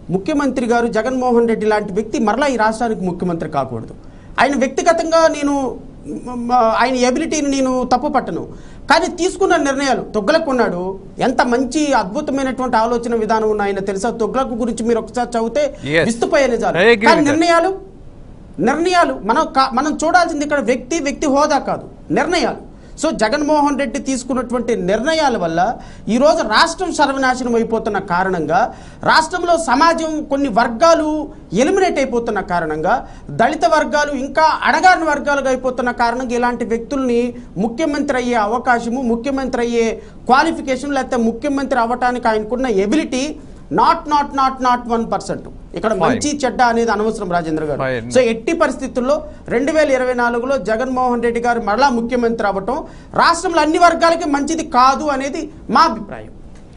ముఖ్యమంత్రి గారు జగన్మోహన్ రెడ్డి లాంటి వ్యక్తి మరలా ఈ రాష్ట్రానికి ముఖ్యమంత్రి కాకూడదు ఆయన వ్యక్తిగతంగా నేను మ- మ- ఆయన ఎబిలిటీని నేను తప్పు పట్టను కానీ తీసుకున్న నిర్ణయాలు తొగ్గులకు ఉన్నాడు ఎంత మంచి అద్భుతమైనటువంటి ఆలోచన విధానం ఉన్న ఆయన తెలుసా తొగ్గులకు గురించి మీరు ఒకసారి చదివితే Yes. విస్తుపోయే నిజాలు I agree కానీ with that. నిర్ణయాలు నిర్ణయాలు మనం కా- మనం చూడాల్సింది ఇక్కడ వ్యక్తి వ్యక్తి హోదా కాదు నిర్ణయాలు సో జగన్మోహన్ రెడ్డి తీసుకున్నటువంటి నిర్ణయాల వల్ల ఈరోజు రాష్ట్రం సర్వనాశనం అయిపోతున్న కారణంగా రాష్ట్రంలో సమాజం కొన్ని వర్గాలు ఎలిమినేట్ అయిపోతున్న కారణంగా దళిత వర్గాలు ఇంకా అడగాని వర్గాలుగా అయిపోతున్న కారణంగా ఇలాంటి వ్యక్తుల్ని ముఖ్యమంత్రి అయ్యే అవకాశము ముఖ్యమంత్రి అయ్యే క్వాలిఫికేషన్ లేకపోతే ముఖ్యమంత్రి అవ్వటానికి ఆయనకున్న ability not not not not one percent ఇక్కడ Fine. మంచి చెడ్డ అనేది అనవసరం రాజేంద్ర గారు Fine. సో ఎట్టి పరిస్థితుల్లో రెండు వేల ఇరవై నాలుగులో జగన్మోహన్ రెడ్డి గారు మరలా ముఖ్యమంత్రి అవ్వటం రాష్ట్రంలో అన్ని వర్గాలకి మంచిది కాదు అనేది మా అభిప్రాయం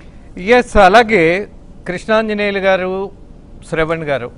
ఎస్ అలాగే కృష్ణాంజనేయులు గారు శ్రవణ్ గారు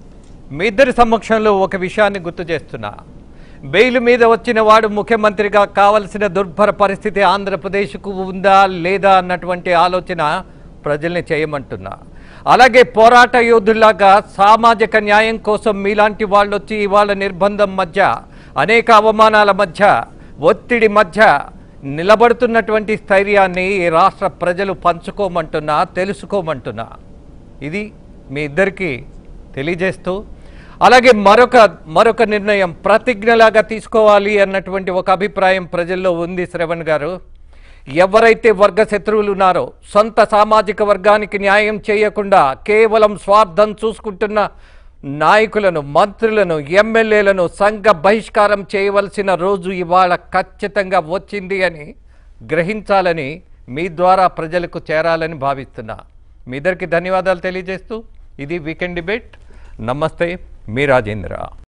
మీ ఇద్దరి సమక్షంలో ఒక విషయాన్ని గుర్తు చేస్తున్నా బెయిల్ మీద వచ్చిన వాడు ముఖ్యమంత్రిగా కావలసిన దుర్భర పరిస్థితి ఆంధ్రప్రదేశ్కు ఉందా లేదా అన్నటువంటి ఆలోచన ప్రజల్ని చేయమంటున్నా అలాగే పోరాట యోధుల్లాగా సామాజిక న్యాయం కోసం మీలాంటి వాళ్ళు వచ్చి ఇవాళ నిర్బంధం మధ్య అనేక అవమానాల మధ్య ఒత్తిడి మధ్య నిలబడుతున్నటువంటి స్థైర్యాన్ని ఈ రాష్ట్ర ప్రజలు పంచుకోమంటున్నా తెలుసుకోమంటున్నా ఇది మీ ఇద్దరికి తెలియజేస్తూ అలాగే మరొక మరొక నిర్ణయం ప్రతిజ్ఞలాగా తీసుకోవాలి అన్నటువంటి ఒక అభిప్రాయం ప్రజల్లో ఉంది శ్రవణ్ గారు ఎవరైతే వర్గ శత్రువులు ఉన్నారో సొంత సామాజిక వర్గానికి న్యాయం చేయకుండా కేవలం స్వార్థం చూసుకుంటున్న నాయకులను మంత్రులను ఎమ్మెల్యేలను సంఘ బహిష్కారం చేయవలసిన రోజు ఇవాళ ఖచ్చితంగా వచ్చింది అని గ్రహించాలని మీ ద్వారా ప్రజలకు చేరాలని భావిస్తున్నా మీ ఇద్దరికి ధన్యవాదాలు తెలియజేస్తూ ఇది వీకెండ్ డిబేట్ నమస్తే మీ రాజేంద్ర